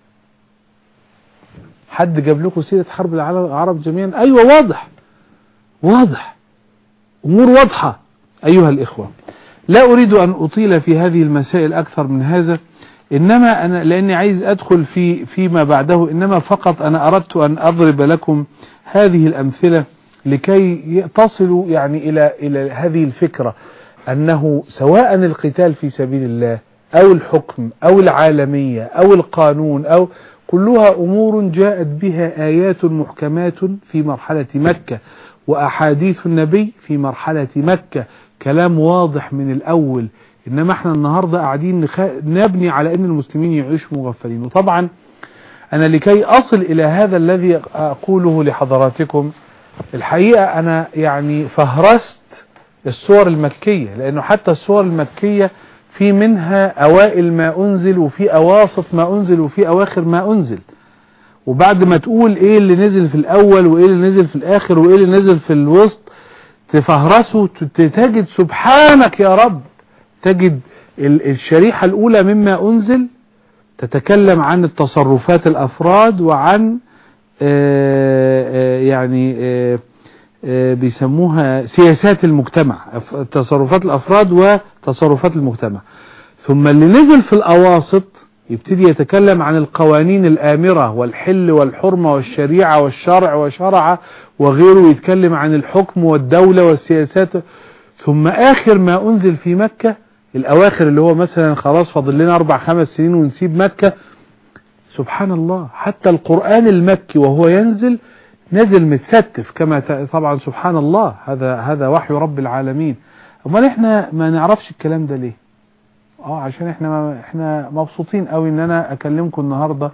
حد جاب لكم سيرة حرب العرب جميعا أيوة واضح واضح أمور واضحة أيها الإخوة لا أريد أن أطيل في هذه المسائل أكثر من هذا إنما أنا لأني عايز أدخل في فيما بعده إنما فقط أنا أردت أن أضرب لكم هذه الأمثلة لكي تصلوا يعني إلى إلى هذه الفكرة أنه سواء القتال في سبيل الله أو الحكم أو العالمية أو القانون أو كلها أمور جاءت بها آيات محكمات في مرحلة مكة وأحاديث النبي في مرحلة مكة كلام واضح من الأول إنما احنا النهاردة قاعدين نخ... نبني على أن المسلمين يعيشوا مغفلين وطبعا أنا لكي أصل إلى هذا الذي أقوله لحضراتكم الحقيقة أنا يعني فهرست الصور المكية لأنه حتى الصور المكية في منها أوائل ما أنزل وفي أواسط ما أنزل وفي أواخر ما أنزل وبعد ما تقول إيه اللي نزل في الأول وإيه اللي نزل في الآخر وإيه اللي نزل في الوسط تفهرسه تجد سبحانك يا رب تجد الشريحة الأولى مما أنزل تتكلم عن التصرفات الأفراد وعن آه، آه، يعني آه، بيسموها سياسات المجتمع تصرفات الأفراد وتصرفات المجتمع ثم اللي نزل في الأواسط يبتدي يتكلم عن القوانين الآمرة والحل والحرمة والشريعة والشرع وشرع وغيره يتكلم عن الحكم والدولة والسياسات ثم آخر ما أنزل في مكة الأواخر اللي هو مثلا خلاص فاضل لنا أربع خمس سنين ونسيب مكة سبحان الله حتى القرآن المكي وهو ينزل نزل متستف كما طبعا سبحان الله هذا هذا وحي رب العالمين امال احنا ما نعرفش الكلام ده ليه اه عشان احنا ما احنا مبسوطين قوي ان انا اكلمكم النهارده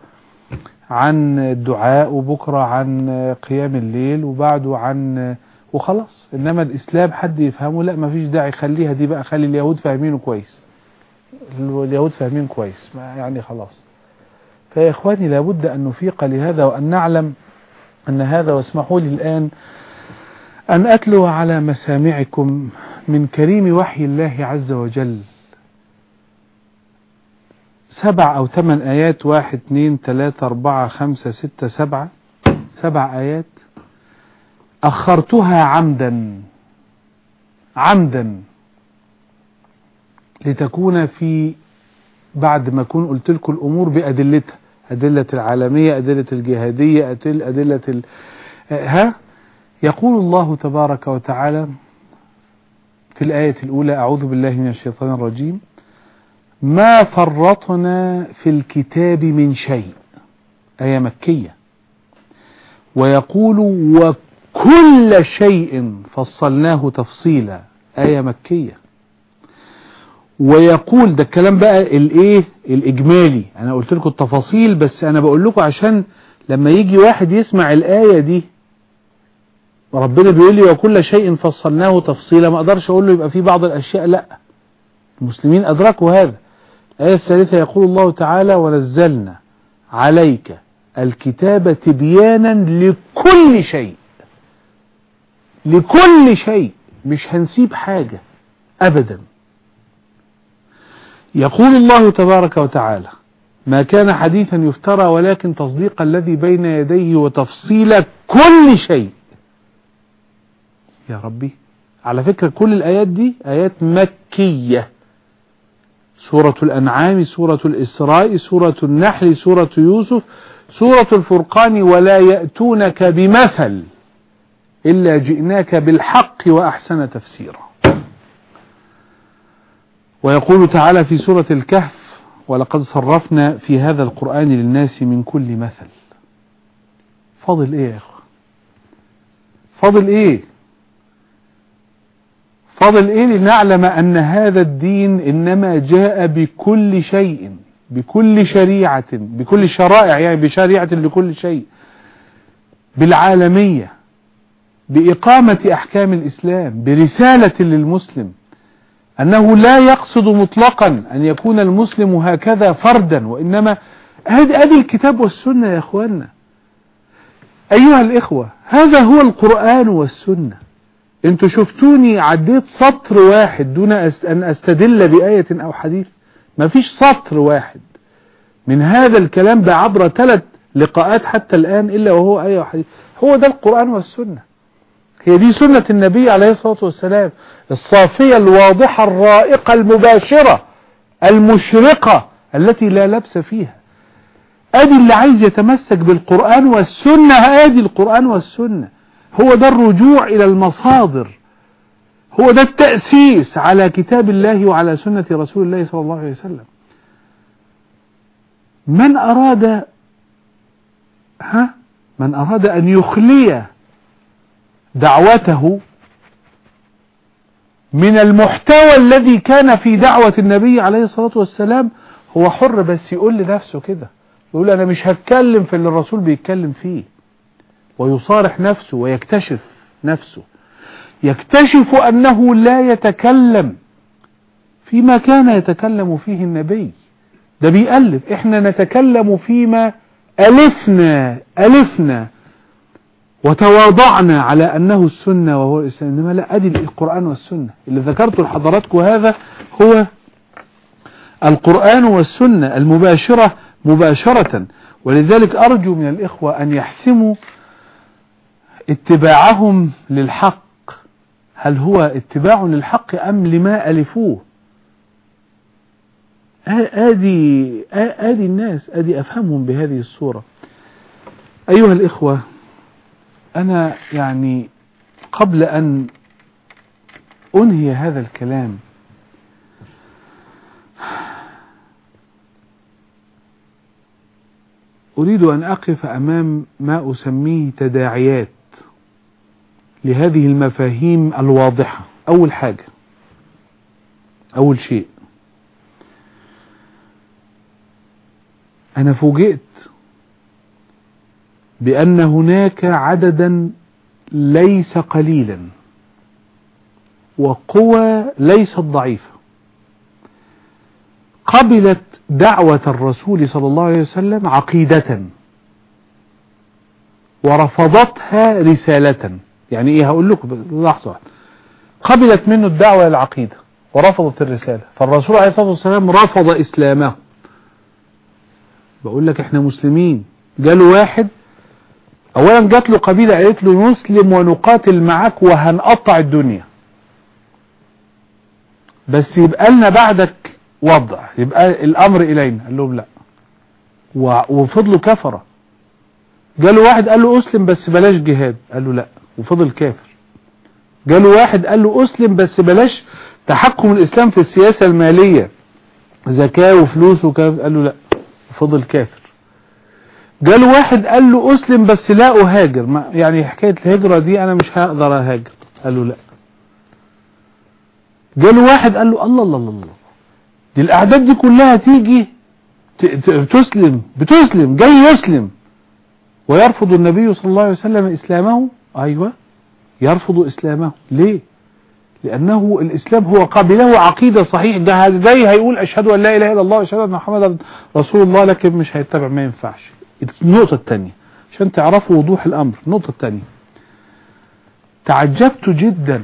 عن الدعاء وبكره عن قيام الليل وبعده عن وخلاص انما الاسلام حد يفهمه لا ما فيش داعي خليها دي بقى خلي اليهود فاهمينه كويس اليهود فاهمين كويس يعني خلاص فيا اخواني لابد ان نفيق لهذا وان نعلم أن هذا واسمحوا لي الآن أن أتلو على مسامعكم من كريم وحي الله عز وجل سبع أو ثمان آيات واحد اثنين ثلاثة أربعة خمسة ستة سبعة سبع آيات أخرتها عمدا عمدا لتكون في بعد ما أكون قلت لكم الأمور بأدلتها أدلة العالمية أدلة الجهادية أدلة ال... ها يقول الله تبارك وتعالى في الآية الأولى أعوذ بالله من الشيطان الرجيم ما فرطنا في الكتاب من شيء آية مكية ويقول وكل شيء فصلناه تفصيلا آية مكية ويقول ده الكلام بقى الايه الاجمالي انا قلت لكم التفاصيل بس انا بقول لكم عشان لما يجي واحد يسمع الايه دي ربنا بيقول لي وكل شيء فصلناه تفصيلا ما اقدرش اقول له يبقى في بعض الاشياء لا المسلمين ادركوا هذا الايه الثالثه يقول الله تعالى ونزلنا عليك الكتاب تبيانا لكل شيء لكل شيء مش هنسيب حاجه ابدا يقول الله تبارك وتعالى ما كان حديثا يفترى ولكن تصديق الذي بين يديه وتفصيل كل شيء يا ربي على فكرة كل الآيات دي آيات مكية سورة الأنعام سورة الإسراء سورة النحل سورة يوسف سورة الفرقان ولا يأتونك بمثل إلا جئناك بالحق وأحسن تفسيرا ويقول تعالى في سورة الكهف ولقد صرفنا في هذا القرآن للناس من كل مثل فاضل ايه يا اخوة فاضل ايه فاضل ايه لنعلم ان هذا الدين انما جاء بكل شيء بكل شريعة بكل شرائع يعني بشريعة لكل شيء بالعالمية بإقامة أحكام الإسلام برسالة للمسلم أنه لا يقصد مطلقا أن يكون المسلم هكذا فردا وإنما هذه الكتاب والسنة يا أخوانا أيها الإخوة هذا هو القرآن والسنة انتوا شفتوني عديت سطر واحد دون أن أستدل بآية أو حديث ما فيش سطر واحد من هذا الكلام بعبر ثلاث لقاءات حتى الآن إلا وهو آية وحديث هو ده القرآن والسنة هي دي سنة النبي عليه الصلاة والسلام الصافية الواضحة الرائقة المباشرة المشرقة التي لا لبس فيها ادي اللي عايز يتمسك بالقرآن والسنة ادي القرآن والسنة هو ده الرجوع الى المصادر هو ده التأسيس على كتاب الله وعلى سنة رسول الله صلى الله عليه وسلم من أراد ها من أراد أن يخلي دعوته من المحتوى الذي كان في دعوة النبي عليه الصلاة والسلام هو حر بس يقول لنفسه كده يقول أنا مش هتكلم في اللي الرسول بيتكلم فيه ويصارح نفسه ويكتشف نفسه يكتشف أنه لا يتكلم فيما كان يتكلم فيه النبي ده بيألف احنا نتكلم فيما ألفنا ألفنا وتواضعنا على أنه السنة وهو الإسلام إنما لا أدي القرآن والسنة اللي ذكرت لحضراتكم هذا هو القرآن والسنة المباشرة مباشرة ولذلك أرجو من الإخوة أن يحسموا اتباعهم للحق هل هو اتباع للحق أم لما ألفوه آدي, آدي الناس آدي أفهمهم بهذه الصورة أيها الإخوة أنا يعني قبل أن أنهي هذا الكلام أريد أن أقف أمام ما أسميه تداعيات لهذه المفاهيم الواضحة أول حاجة أول شيء أنا فوجئت بأن هناك عددا ليس قليلا وقوى ليست ضعيفة قبلت دعوة الرسول صلى الله عليه وسلم عقيدة ورفضتها رسالة يعني ايه هقول لكم لحظة واحدة قبلت منه الدعوة للعقيدة ورفضت الرسالة فالرسول عليه الصلاة والسلام رفض إسلامه بقول لك احنا مسلمين جاله واحد اولا جات له قبيلة قالت له نسلم ونقاتل معاك وهنقطع الدنيا بس يبقى لنا بعدك وضع يبقى الامر الينا قال لهم لا وفضلوا كفرة جاله واحد قال له اسلم بس بلاش جهاد قال له لا وفضل كافر جاله واحد قال له اسلم بس بلاش تحكم الاسلام في السياسة المالية زكاة وفلوس وكاف قال له لا فضل كافر جاله واحد قال له اسلم بس لا اهاجر ما يعني حكاية الهجرة دي انا مش هقدر اهاجر قال له لا جاله واحد قال له الله الله الله الله دي الاعداد دي كلها تيجي تسلم بتسلم جاي يسلم ويرفض النبي صلى الله عليه وسلم اسلامه ايوه يرفض اسلامه ليه لأنه الإسلام هو قابله عقيدة صحيح ده جاي هيقول أشهد أن لا إله إلا الله وأشهد أن محمدا رسول الله لكن مش هيتبع ما ينفعش النقطة الثانية عشان تعرفوا وضوح الأمر النقطة الثانية تعجبت جدا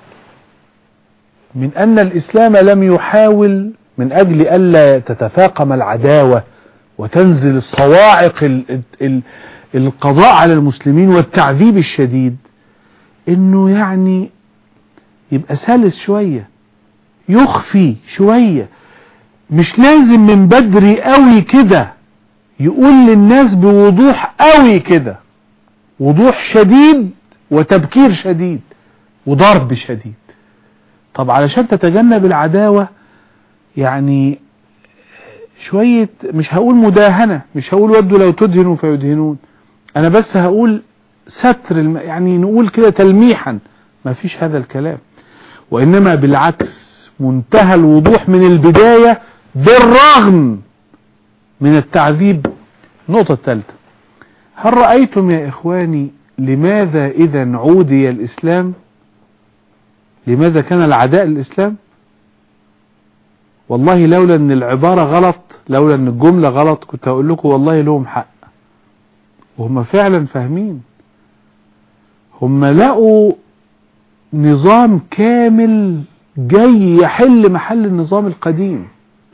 من أن الإسلام لم يحاول من أجل ألا تتفاقم العداوة وتنزل الصواعق القضاء على المسلمين والتعذيب الشديد انه يعني يبقى سلس شوية يخفي شوية مش لازم من بدري قوي كده يقول للناس بوضوح قوي كده وضوح شديد وتبكير شديد وضرب شديد طب علشان تتجنب العداوة يعني شوية مش هقول مداهنة مش هقول ودوا لو تدهنوا فيدهنون انا بس هقول ستر الم... يعني نقول كده تلميحا ما فيش هذا الكلام وإنما بالعكس منتهى الوضوح من البداية بالرغم من التعذيب النقطة الثالثة هل رأيتم يا إخواني لماذا إذا عودي الإسلام لماذا كان العداء للإسلام والله لولا أن العبارة غلط لولا أن الجملة غلط كنت هقول لكم والله لهم حق وهم فعلا فاهمين هم لقوا نظام كامل جاي يحل محل النظام القديم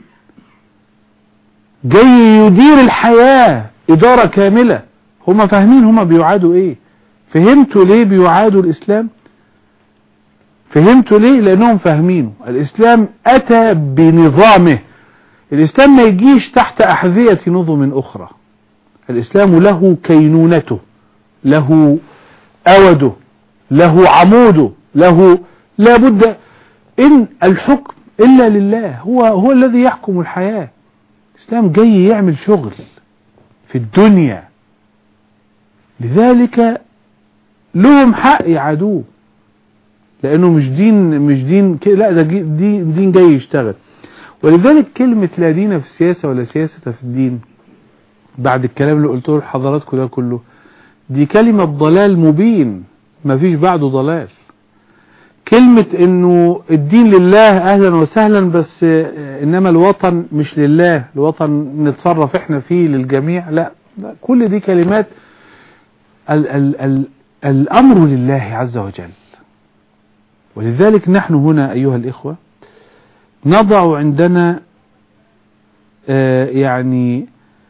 جاي يدير الحياة إدارة كاملة هم فاهمين هم بيعادوا ايه فهمتوا ليه بيعادوا الإسلام فهمتوا ليه لأنهم فاهمينه الإسلام أتى بنظامه الإسلام ما يجيش تحت أحذية نظم أخرى الإسلام له كينونته له أوده له عموده له لابد إن الحكم إلا لله هو هو الذي يحكم الحياة الإسلام جاي يعمل شغل في الدنيا لذلك لهم حق يعادوه لأنه مش دين مش دين لا ده دين, دين جاي يشتغل ولذلك كلمة لا دين في السياسة ولا سياسة في الدين بعد الكلام اللي قلته لحضراتكم ده كله دي كلمة ضلال مبين ما فيش بعده ضلال كلمة انه الدين لله اهلا وسهلا بس انما الوطن مش لله الوطن نتصرف احنا فيه للجميع لا كل دي كلمات ال ال ال الامر لله عز وجل ولذلك نحن هنا ايها الاخوة نضع عندنا آه يعني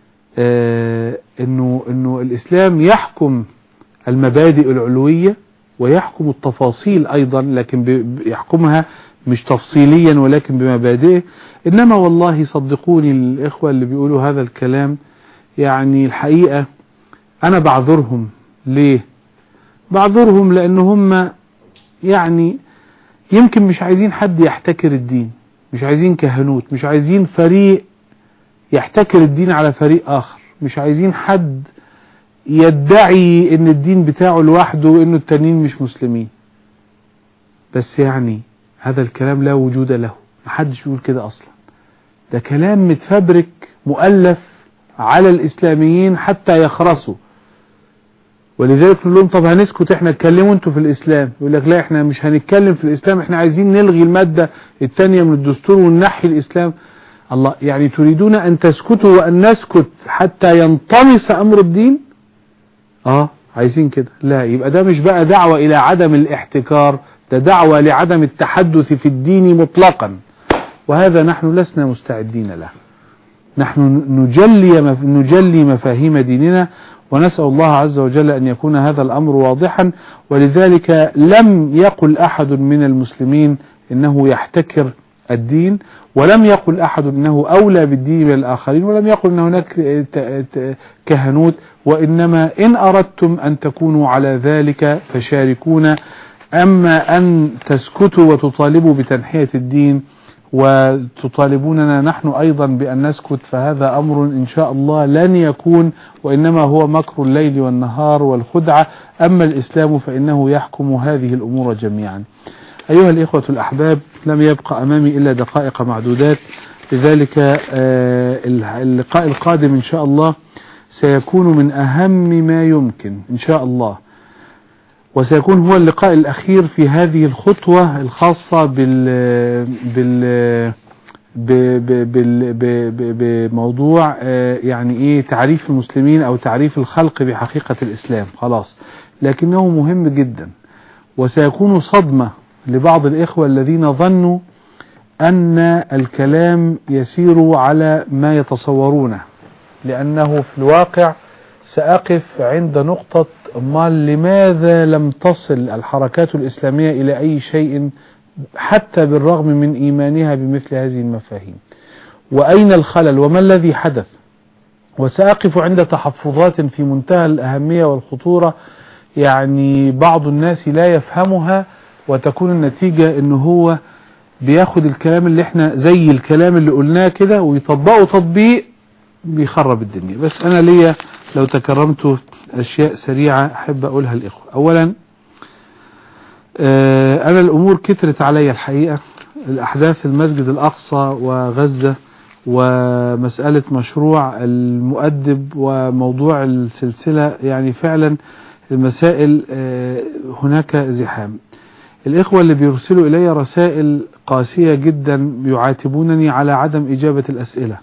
آه انه انه الاسلام يحكم المبادئ العلوية ويحكم التفاصيل ايضا لكن يحكمها مش تفصيليا ولكن بمبادئه انما والله صدقوني الاخوة اللي بيقولوا هذا الكلام يعني الحقيقة انا بعذرهم ليه بعذرهم لان هم يعني يمكن مش عايزين حد يحتكر الدين مش عايزين كهنوت مش عايزين فريق يحتكر الدين على فريق اخر مش عايزين حد يدعي ان الدين بتاعه لوحده وانه التانيين مش مسلمين بس يعني هذا الكلام لا وجود له محدش بيقول كده اصلا ده كلام متفبرك مؤلف على الاسلاميين حتى يخرسوا ولذلك نقول لهم طب هنسكت احنا اتكلموا انتوا في الاسلام يقول لك لا احنا مش هنتكلم في الاسلام احنا عايزين نلغي المادة الثانية من الدستور وننحي الاسلام الله يعني تريدون ان تسكتوا وان نسكت حتى ينطمس امر الدين اه عايزين كده لا يبقى ده مش بقى دعوة الى عدم الاحتكار ده دعوة لعدم التحدث في الدين مطلقا وهذا نحن لسنا مستعدين له نحن نجلي نجلي مفاهيم ديننا ونسأل الله عز وجل أن يكون هذا الأمر واضحا ولذلك لم يقل أحد من المسلمين إنه يحتكر الدين ولم يقل أحد أنه أولى بالدين من الآخرين ولم يقل أن هناك كهنوت وإنما إن أردتم أن تكونوا على ذلك فشاركونا أما أن تسكتوا وتطالبوا بتنحية الدين وتطالبوننا نحن أيضا بأن نسكت فهذا أمر إن شاء الله لن يكون وإنما هو مكر الليل والنهار والخدعة أما الإسلام فإنه يحكم هذه الأمور جميعا أيها الإخوة الأحباب لم يبقى أمامي إلا دقائق معدودات لذلك اللقاء القادم إن شاء الله سيكون من أهم ما يمكن إن شاء الله وسيكون هو اللقاء الأخير في هذه الخطوة الخاصة بال بال بموضوع يعني ايه تعريف المسلمين او تعريف الخلق بحقيقة الاسلام خلاص لكنه مهم جدا وسيكون صدمة لبعض الاخوة الذين ظنوا ان الكلام يسير على ما يتصورونه لانه في الواقع سأقف عند نقطة امال لماذا لم تصل الحركات الإسلامية إلى أي شيء حتى بالرغم من إيمانها بمثل هذه المفاهيم وأين الخلل وما الذي حدث وسأقف عند تحفظات في منتهى الأهمية والخطورة يعني بعض الناس لا يفهمها وتكون النتيجة انه هو بياخد الكلام اللي احنا زي الكلام اللي قلناه كده ويطبقه تطبيق بيخرب الدنيا بس انا ليا لو تكرمت اشياء سريعة احب اقولها الاخوة اولا اه انا الامور كترت علي الحقيقة الاحداث المسجد الاقصى وغزة ومسألة مشروع المؤدب وموضوع السلسلة يعني فعلا المسائل اه هناك زحام الإخوة اللي بيرسلوا إلي رسائل قاسية جدا يعاتبونني على عدم إجابة الأسئلة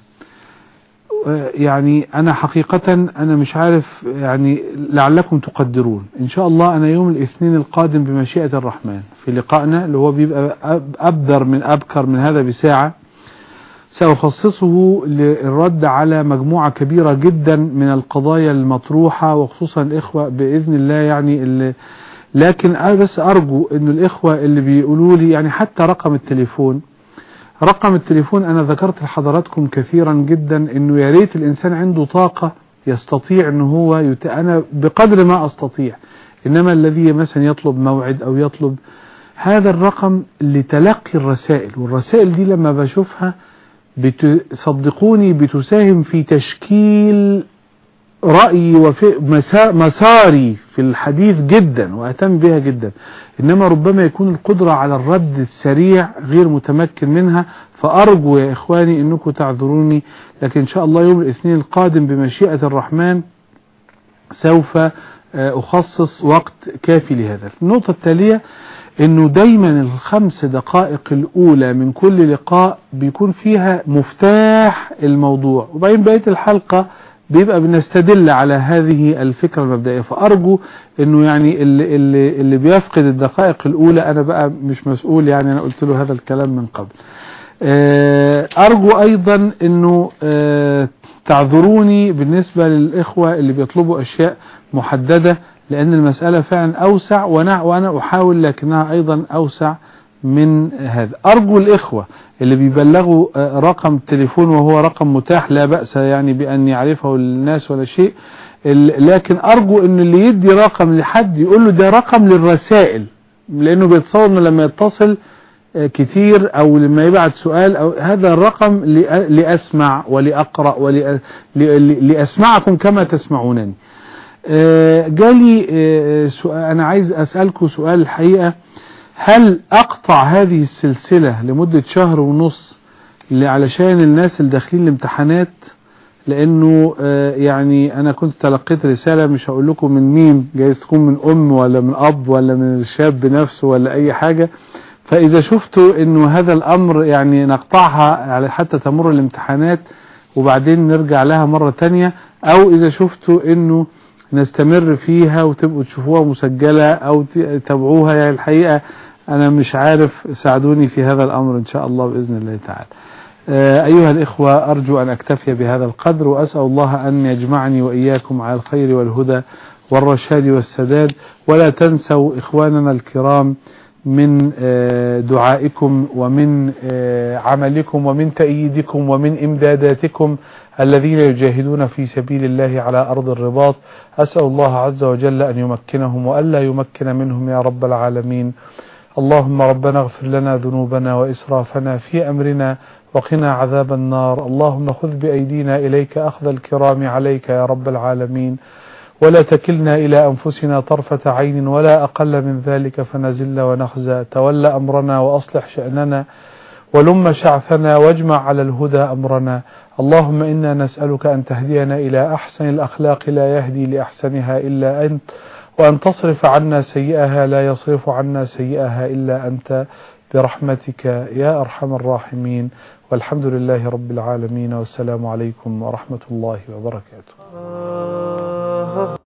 يعني أنا حقيقة أنا مش عارف يعني لعلكم تقدرون إن شاء الله أنا يوم الاثنين القادم بمشيئة الرحمن في لقائنا اللي هو بيبقى أبدر من أبكر من هذا بساعة سأخصصه للرد على مجموعة كبيرة جدا من القضايا المطروحة وخصوصا الإخوة بإذن الله يعني اللي لكن أنا بس أرجو أن الإخوة اللي بيقولوا لي يعني حتى رقم التليفون رقم التليفون أنا ذكرت لحضراتكم كثيرا جدا أنه يا ريت الإنسان عنده طاقة يستطيع أنه هو يت... أنا بقدر ما أستطيع إنما الذي مثلا يطلب موعد أو يطلب هذا الرقم لتلقي الرسائل والرسائل دي لما بشوفها بت... صدقوني بتساهم في تشكيل رأيي وفي مساري في الحديث جدا وأتم بها جدا إنما ربما يكون القدرة على الرد السريع غير متمكن منها فأرجو يا إخواني أنكم تعذروني لكن إن شاء الله يوم الاثنين القادم بمشيئة الرحمن سوف أخصص وقت كافي لهذا النقطة التالية انه دايما الخمس دقائق الاولى من كل لقاء بيكون فيها مفتاح الموضوع وبعدين بقية الحلقة بيبقى بنستدل على هذه الفكرة المبدئية فأرجو أنه يعني اللي, اللي, اللي بيفقد الدقائق الأولى أنا بقى مش مسؤول يعني أنا قلت له هذا الكلام من قبل أرجو أيضا أنه تعذروني بالنسبة للإخوة اللي بيطلبوا أشياء محددة لأن المسألة فعلا أوسع وأنا أحاول لكنها أيضا أوسع من هذا أرجو الإخوة اللي بيبلغوا رقم تليفون وهو رقم متاح لا بأس يعني بأن يعرفه الناس ولا شيء لكن أرجو أن اللي يدي رقم لحد يقول له ده رقم للرسائل لأنه بيتصور أنه لما يتصل كتير أو لما يبعت سؤال أو هذا الرقم لأسمع ولأقرأ ولأسمعكم كما تسمعونني جالي سؤال أنا عايز أسألكم سؤال الحقيقة هل أقطع هذه السلسلة لمدة شهر ونص علشان الناس اللي داخلين الامتحانات لأنه يعني أنا كنت تلقيت رسالة مش هقول لكم من مين جايز تكون من أم ولا من أب ولا من الشاب نفسه ولا أي حاجة فإذا شفتوا أنه هذا الأمر يعني نقطعها حتى تمر الامتحانات وبعدين نرجع لها مرة تانية أو إذا شفتوا أنه نستمر فيها وتبقوا تشوفوها مسجلة أو تتابعوها يعني الحقيقة أنا مش عارف ساعدوني في هذا الأمر إن شاء الله بإذن الله تعالى أيها الإخوة أرجو أن أكتفي بهذا القدر وأسأل الله أن يجمعني وإياكم على الخير والهدى والرشاد والسداد ولا تنسوا إخواننا الكرام من دعائكم ومن عملكم ومن تأييدكم ومن إمداداتكم الذين يجاهدون في سبيل الله على أرض الرباط أسأل الله عز وجل أن يمكنهم وألا يمكن منهم يا رب العالمين اللهم ربنا اغفر لنا ذنوبنا وإسرافنا في أمرنا وقنا عذاب النار اللهم خذ بأيدينا إليك أخذ الكرام عليك يا رب العالمين ولا تكلنا إلى أنفسنا طرفة عين ولا أقل من ذلك فنزل ونخزى تولى أمرنا وأصلح شأننا ولم شعثنا واجمع على الهدى أمرنا اللهم إنا نسألك أن تهدينا إلى أحسن الأخلاق لا يهدي لأحسنها إلا أنت وأن تصرف عنا سيئها لا يصرف عنا سيئها إلا أنت برحمتك يا أرحم الراحمين والحمد لله رب العالمين والسلام عليكم ورحمة الله وبركاته